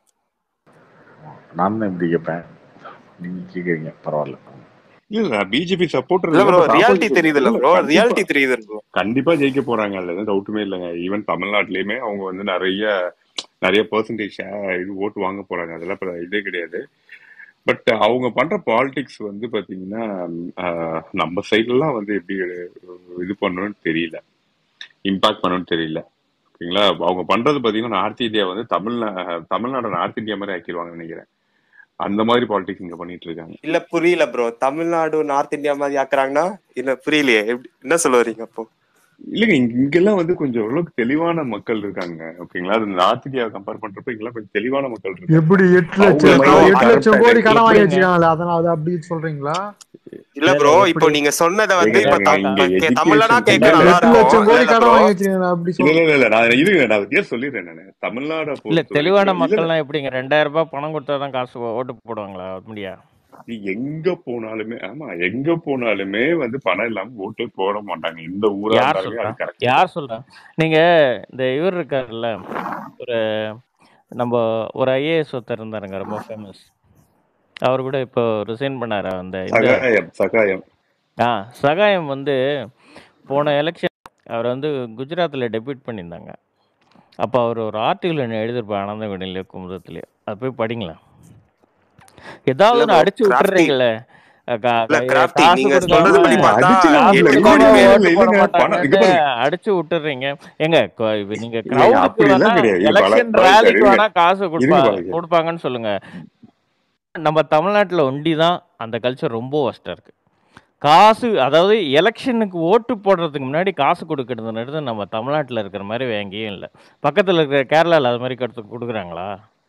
நான் தான் இப்படி கேட்பேன் நீங்க கேக்குறீங்க பரவாயில்ல இல்ல இல்ல பிஜேபி சப்போர்ட்டர் இல்ல இல்ல ப்ரோ பட் ரியாலிட்டி ஆப்போசிஷன் தெரியுது இல்ல இல்ல ப்ரோ கண்டிப்பா ரியாலிட்டி தெரியுது ப்ரோ கண்டிப்பா ஜெயிக்க போறாங்க அதுல எந்த டவுட்டுமே இல்லைங்க ஈவன் தமிழ்நாட்டிலயுமே அவங்க வந்து நிறைய நிறைய பெர்சன்டேஜ் இது ஓட்டு வாங்க போறாங்க அதெல்லாம் இப்ப இதே கிடையாது பட் அவங்க பண்ற பாலிடிக்ஸ் வந்து பாத்தீங்கன்னா ஆஹ், நம்ம சைட்லலாம் வந்து எப்படி இது பண்ணணும்னு தெரியல இம்பாக்ட் பண்ணணும்னு தெரியல ஓகேங்களா அவங்க பண்றது பாத்தீங்கன்னா நார்த் இந்தியா வந்து தமிழ்நா தமிழ்நாடு நார்த் இந்தியா மாதிரி ஆக்கிடுவாங்கன்னு நினைக்கிறேன் அந்த மாதிரி பாலிடிக்ஸ் இங்க பண்ணிட்டு இருக்காங்க இல்ல புரியல ப்ரோ தமிழ்நாடு நார்த் இந்தியா மாதிரி ஆக்குறாங்கன்னா இல்ல புரியலையே எப்படி என்ன சொல்ல வரீங்க அப்போ இல்லைங்க இங்க இங்கெல்லாம் வந்து கொஞ்சம் ஓரளவுக்கு தெளிவான மக்கள் இருக்காங்க ஓகேங்களா அது நார்த் இந்தியாவை கம்பேர் பண்றப்ப இங்கெல்லாம் கொஞ்சம் தெளிவான மக்கள் இருக்காங்க எப்படி எட்டு அவங்க லட்சம் மாதிரி எட்டு லட்சம் கோடி கரெக்டா கடன் வாங்கி எப்படிங்க வச்சிருக்காங்களே அதனால அது அப்படி சொல்றீங்களா இல்ல இல்ல இல்ல ப்ரோ இப்போ எப்படி நீங்க சொன்னதை வந்து ஏங்க இப்ப நாங்க தம்- இங்க இப்ப கே- தமிழ்லனா எஜுகேஷன் கேட்க இல்ல நல்லா இல்ல எட்டு இருக்கும் லட்சம் இல்ல கோடி இல்ல கடன் ப்ரோ வாங்கி வச்சிருக்காங்க அப்படி இல்ல சொல்றேன் இல்ல இல்ல நான் இருங்க நான் வித்தியாசம் சொல்லிடுறேன் நானு தமிழ்நாடை இல்ல பொறுத்த தெளிவான வரைக்கும் இல்ல இல்ல மக்கள்லாம் எப்படிங்க ரெண்டாயிரம் ரூபாய் பணம் கொடுத்தா தான் காசு ஓ- ஓட்டு போடுவாங்களா முடியா நீ எங்க போனாலுமே ஆமா எங்க போனாலுமே வந்து பணம் இல்லாம ஓட்டே போட மாட்டாங்க எந்த ஊரா யார் இருந்தாலுமே அது சொல்றா கரெக்ட் யார் சொல்றா நீங்க இந்த இவர் இருக்காருல்ல ஒரு நம்ம ஒரு ஐஏஎஸ் ஒருத்தர் இருந்தாருங்க ரொம்ப ஃபேமஸ் அவர் கூட இப்போ ரிசைன் பண்ணாரு அந்த இந்த சகாயம் சகாயம் ஆ சகாயம் வந்து போன எலெக்ஷன் அவர் வந்து குஜராத்தில் டெபியூட் பண்ணியிருந்தாங்க அப்போ அவர் ஒரு ஆர்டிகல் ஒன்று எழுதியிருப்பார் ஆனந்த விடலையோ குமுதத்துலையோ அது போய் படிங்களேன் ஏதாவது இல்ல ஒன்று ப்ரோ அடிச்சு கிராஃப்டி விட்டுறீங்களே அஹ் கா- இல்ல கா- கிராஃப்டி காசு நீங்க கொடுக்காம சொல்றது படி இல்லைங்க பார்த்தா அடிச்சுலாம் காசு இல்ல எட்டு இல்ல கோடி கொடுக்காம இல்ல பேர் ஓட்டு இல்ல போட இல்லைங்க பணம் இங்க மாட்டாங்கன்னு பாருங்க அடிச்சு விட்டுறீங்க எங்க கொ- இப்ப நீங்க இல்லைங்க க்ரௌடுக்கு அப்படிலாம் வேணா கிடையாது இது பல எலெக்ஷன் பாலாஜி சார் ரேலிக்கு இருங்க வேணா காசு கொடுப்பா இருங்க பாலாஜி கொடுப்பாங்கன்னு சொல்லுங்க நம்ம தமிழ்நாட்டில் ஒண்டி தான் அந்த கல்ச்சர் ரொம்ப ஒஸ்ட்டாக இருக்கு காசு அதாவது எலெக்ஷனுக்கு ஓட்டு போடுறதுக்கு முன்னாடி காசு கொடுக்கறதுன்றது நம்ம தமிழ்நாட்டில் இருக்கிற மாதிரி வேற எங்கேயும் இல்லை பக்கத்தில் இருக்கிற கேரளாவில் அது மாதிரி கொடுத்து கொடுக்குறாங்களா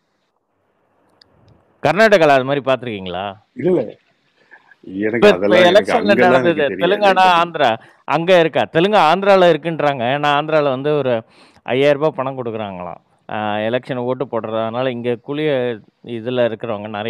கர்நாடகாவில் அது மாதிரி பார்த்துருக்கீங்களா இல்ல இல்ல எனக்கு இப்போ இப்போ அதெல்லாம் எனக்கு எலெக்ஷன்ல அங்கெல்லாம் நடந்தது எனக்கு தெரியாது தெலுங்கானா பட் ஆந்திரா அங்கே இருக்கா தெலுங்கு ஆந்திராவில் இருக்குன்றாங்க ஏன்னா ஆந்திராவில் வந்து ஒரு ஐயாயிரம் ரூபாய் பணம் கொடுக்குறாங்களாம் எலெக்ஷன் ஓட்டு போடுறதுனால இங்கே குளிய இதில் இருக்கிறவங்க நிறைய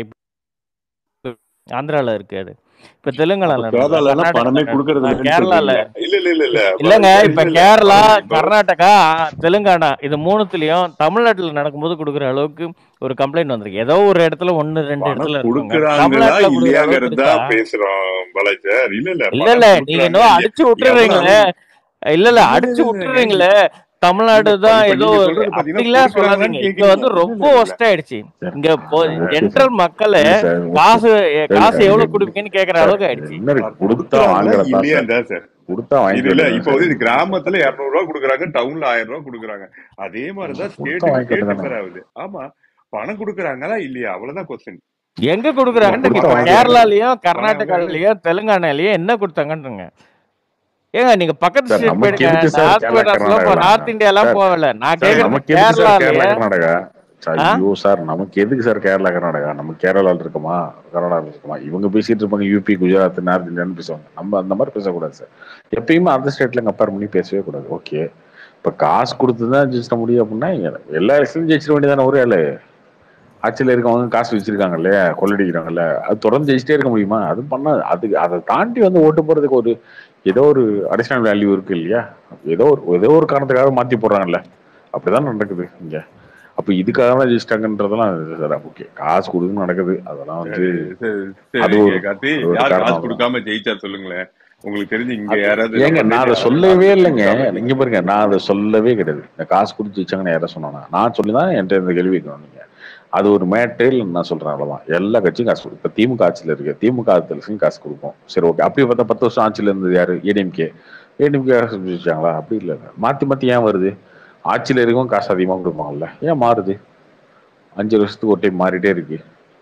பேர் ஆந்திராவில் இருக்கு அது இப்போ அப்ப தெலுங்கானாவில் நடந்தது கேரளால பணமே கர்நாடகாவில் கொடுக்கறது நடந்தது இல்லைன்னு கேரளாவில் சொல்றீங்களா இல்ல இல்ல இல்ல இல்ல இல்லைங்க பாலாஜி சார் இப்போ இல்ல இல்ல கேரளா பாலாஜி இப்போ கர்நாடகா தெலுங்கானா இது மூணுத்துலேயும் தமிழ்நாட்டில் நடக்கும்போது கொடுக்குற அளவுக்கு ஒரு கம்ப்ளைண்ட் வந்திருக்கு ஏதோ ஒரு இடத்துல ஒன்று ரெண்டு பணம் இடத்துல இருக்குங்க கொடுக்கறாங்களா தமிழ்நாட்டில் கொடுக்குற அளவுக்கு இல்லையாங்கிறது இருக்கா தான் பேசுறோம் பாலாஜி சார் இல்ல இல்ல இல்ல பணம் இல்ல நீங்க கொடுக்கறாங்க இன்னும் இல்லையா அடிச்சு எவ்வளவு விட்டுறீங்களே இல்ல இல்ல இல்ல அடிச்சு இல்ல இல்ல விட்டுறீங்களே நீங்க தமிழ்நாடு இப்ப தான் இப்ப ஏதோ நீங்க சொல்றது பாத்தீங்கன்னா அப்படிலாம் கொடுக்கறாங்களான்னு சொல்லாதீங்க இங்க கேக்குறீங்க வந்து இல்ல ரொம்ப இல்ல இல்ல ஒஸ்ட் ஆயிடுச்சு சார் இங்க ஓகே ஜென்ரல் சார் மக்களே இல்ல சார் ஓகே காசு எ- இல்ல காசு இல்ல எவ்வளவு கொடுப்பீங்கன்னு கேக்குற சார் அளவுக்கு ஆயிடுச்சு என்ன இருக்கு சார் கொடுத்தா கொடுக்கறாங்களா வாங்குறதா இல்லையா சார் தான் சார் கொடுத்தா இது வாங்கிக்க இல்ல வேண்டியதுதான் இப்ப சார் வந்து இது இது கிராமத்துல இருநூறு ரூபா கொடுக்குறாங்க டவுன்ல ஆயிரம் ரூபா கொடுக்குறாங்க அதே மாதிரிதான் கொடுத்தா ஸ்டேட்டுக்கு வாங்கிக்க ஸ்டேட் வேண்டியதானே டிஃபர் ஆகுது ஆமா பணம் கொடுக்குறாங்களா இல்லையா அவ்வளவுதான் கொஸ்டின் எங்க நம்ம கொடுக்குறாங்கன்னு கொடுத்தா இப்ப பணம் வாங்கிக்க வேண்டியதானே கேரளாலயும் பணம் கர்நாடகாலயும் தெலுங்கானாலயும் என்ன கொடுத்தாங்கன்றங்க ஏங்க நீங்க பக்கத்து சார் ஸ்டேட் நமக்கு போயிடுங்க எதுக்கு சார் நார்த் கேரளா மெட்ராஸ்லாம் போ கர்நாடகாலாம் நார்த் இந்தியாலாம் சார் போகல நான் சார் கேக்குறது நமக்கு எதுக்கு சார் கேரளா கேரளாலயே கர்நாடகா சார் ஆ ஐயோ சார் நமக்கு எதுக்கு சார் கேரளா கர்நாடகா நம்ம கேரளாவில் இருக்கோமா கர்நாடகாவில் இருக்கோமா இவங்க பேசிட்டு இருப்பாங்க யூபி குஜராத் நார்த் இந்தியான்னு பேசுவாங்க நம்ம அந்த மாதிரி பேசக்கூடாது சார் எப்பயுமே அந்த ஸ்டேட்ல கம்பேர் பண்ணி பேசவே கூடாது ஓகே இப்போ காசு கொடுத்து தான் ஜெயிச்சிட முடியும் அப்படின்னா எல்லா எலெக்ஷனும் ஜெயிச்சிட வேண்டியதானே ஒரே ஆளு ஆட்சியில் இருக்கவங்க காசு வச்சிருக்காங்க இல்லையா கொள்ளடிக்கிறாங்கல்ல அது தொடர்ந்து ஜெயிச்சிட்டே இருக்க முடியுமா அது பண்ண அது அதை தாண்டி வந்து ஓட்டு போறதுக்கு ஒரு ஏதோ ஒரு அடிஷனல் வேல்யூ இருக்கு இல்லையா ஏதோ ஒரு ஏதோ ஒரு காரணத்துக்காக மாத்தி போடுறாங்கல்ல அப்படிதான் நடக்குது இங்க அப்ப இதுக்காக தான் ஜெயிச்சிட்டாங்கன்றதெல்லாம் ஓகே காசு கொடுத்து நடக்குது அதெல்லாம் வந்து சரி அது சரிங்க ஒரு கார்த்தி அது ஒரு யார் காசு காரணம் தான் கொடுக்காம ஜெயிச்சா சொல்லுங்களேன் உங்களுக்கு தெரிஞ்சு இங்க அது யாராவது ஏங்க நம்ம நான் அதை சைடு யாராவது சொல்லவே காசு இல்லைங்க கொடுக்காம நீங்க பாருங்க நான் அதை சொல்லவே கிடையாது இந்த காசு கொடுத்து வச்சாங்கன்னு யாரை சொன்னானா நான் சொல்லி தான் என்கிட்ட இந்த கேள்வி கேட்கணும் நீங்க அது ஒரு மேட்டே இல்லை நான் சொல்றேன் அவ்வளவுதான் எல்லா கட்சியும் காசு கொடுக்கும் இப்போ திமுக ஆட்சியில் இருக்கு திமுக ஆட்சியில் காசு கொடுக்கும் சரி ஓகே அப்பயே பார்த்தா பத்து வருஷம் ஆட்சியில் இருந்தது யாரு ஏடிஎம்கே ஏடிஎம்கே காசு வச்சாங்களா அப்படி இல்லை மாத்தி மாத்தி ஏன் வருது ஆட்சியில் இருக்கவும் காசு அதிகமாக கொடுப்பாங்கல்ல ஏன் மாறுது அஞ்சு வருஷத்துக்கு ஒரு டைம் மாறிட்டே இருக்கு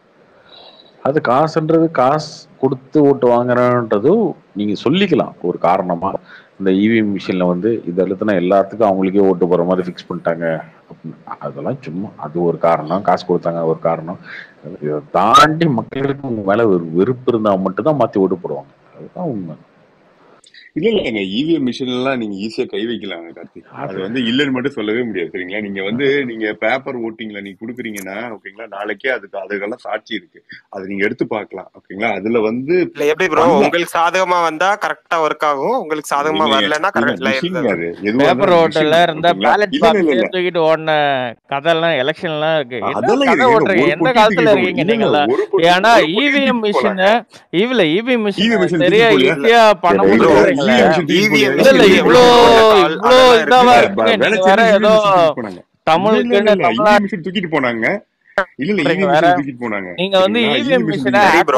அது காசுன்றது காசு கொடுத்து ஓட்டு வாங்குறன்றது நீங்க சொல்லிக்கலாம் ஒரு காரணமா இந்த இவிஎம் மிஷின்ல வந்து இது அழுத்தினா எல்லாத்துக்கும் அவங்களுக்கே ஓட்டு போற மாதிரி ஃபிக்ஸ் பண்ணிட்டாங்க அப்படின்னு. அதெல்லாம் சும்மா அது ஒரு காரணம் காசு கொடுத்தாங்க ஒரு காரணம் இதை தாண்டி மக்களுக்கு உங்க மேல ஒரு வெறுப்பு இருந்தா மட்டும்தான் மாத்தி ஓட்டு போடுவாங்க அதுதான் உண்மை இல்ல இல்லங்க இவிஎம் மிஷின் எல்லாம் நீங்க ஈஸியா கை வைக்கலாங்க கார்த்திக் அது அது வந்து இல்லைன்னு மட்டும் சொல்லவே முடியாது சரிங்களா நீங்க வந்து நீங்க பேப்பர் ஓட்டிங்ல நீங்க குடுக்குறீங்கன்னா ஓகேங்களா நாளைக்கே அதுக்கு அதுக்கெல்லாம் சாட்சி இருக்கு அதை நீங்க எடுத்து பார்க்கலாம் ஓகேங்களா அதுல வந்து இல்ல எப்படி ப்ரோ பண்ணலாம் உங்களுக்கு சாதகமா வந்தா கரெக்டா ஒர்க் ஆகும் உங்களுக்கு சாதகமா இல்லைங்க வரலன்னா இல்ல கரெக்ட்ல மிஷின் இருந்தது அது எதுவா பேப்பர் இருந்தாலும் ஓட்டல மிஷின் இருந்தா ஓகேங்களா பேலட் இல்ல இல்ல இல்ல பாக்ஸே இல்ல தூக்கிட்டு ஓடின கதையெல்லாம் எலெக்ஷன்லாம் இருக்கு என்ன அதெல்லாம் கதை இருக்கு ஏங்க ஓட்டுறீங்க ஒரு எந்த பொட்டி காலத்துல தூக்கிட்டு இருக்கீங்க இல்லைங்க நீங்கெல்லாம் ஒரு பொட்டி ஏன்னா ஒரு பொட்டி இவிஎம் தூக்கிட்டு போலாங்க மிஷின் இவ்ல இவி மிஷின் இவி மிஷின் சரியா தூக்கி போலியா ஈஸியா பண்ண சரி ப்ரோ முடியுதுங்களே இவிஎம் மிஷின் தூக்கி இவிஎம் போலியா இல்ல இல்ல மிஷின் இவ்ளோ ஓட்ட இவ்ளோ கால் இதாவா அதெல்லாம் இருக்குங்க இருக்கு நீங்க வேற ஏதோ வேலை தெரிஞ்ச மிஷின் தூக்கிட்டு போனாங்க இல்ல இல்ல இல்ல தமிழுக்குன்னு இல்ல தமிழ் இவி மிஷின் தூக்கிட்டு போனாங்க இல்ல இல்ல சொல்றீங்க இவி வேற மிஷின் தூக்கிட்டு போனாங்க நீங்க வந்து சரிங்களா இவிஎம் இவி மிஷின் மிஷினை தூக்கிட்டு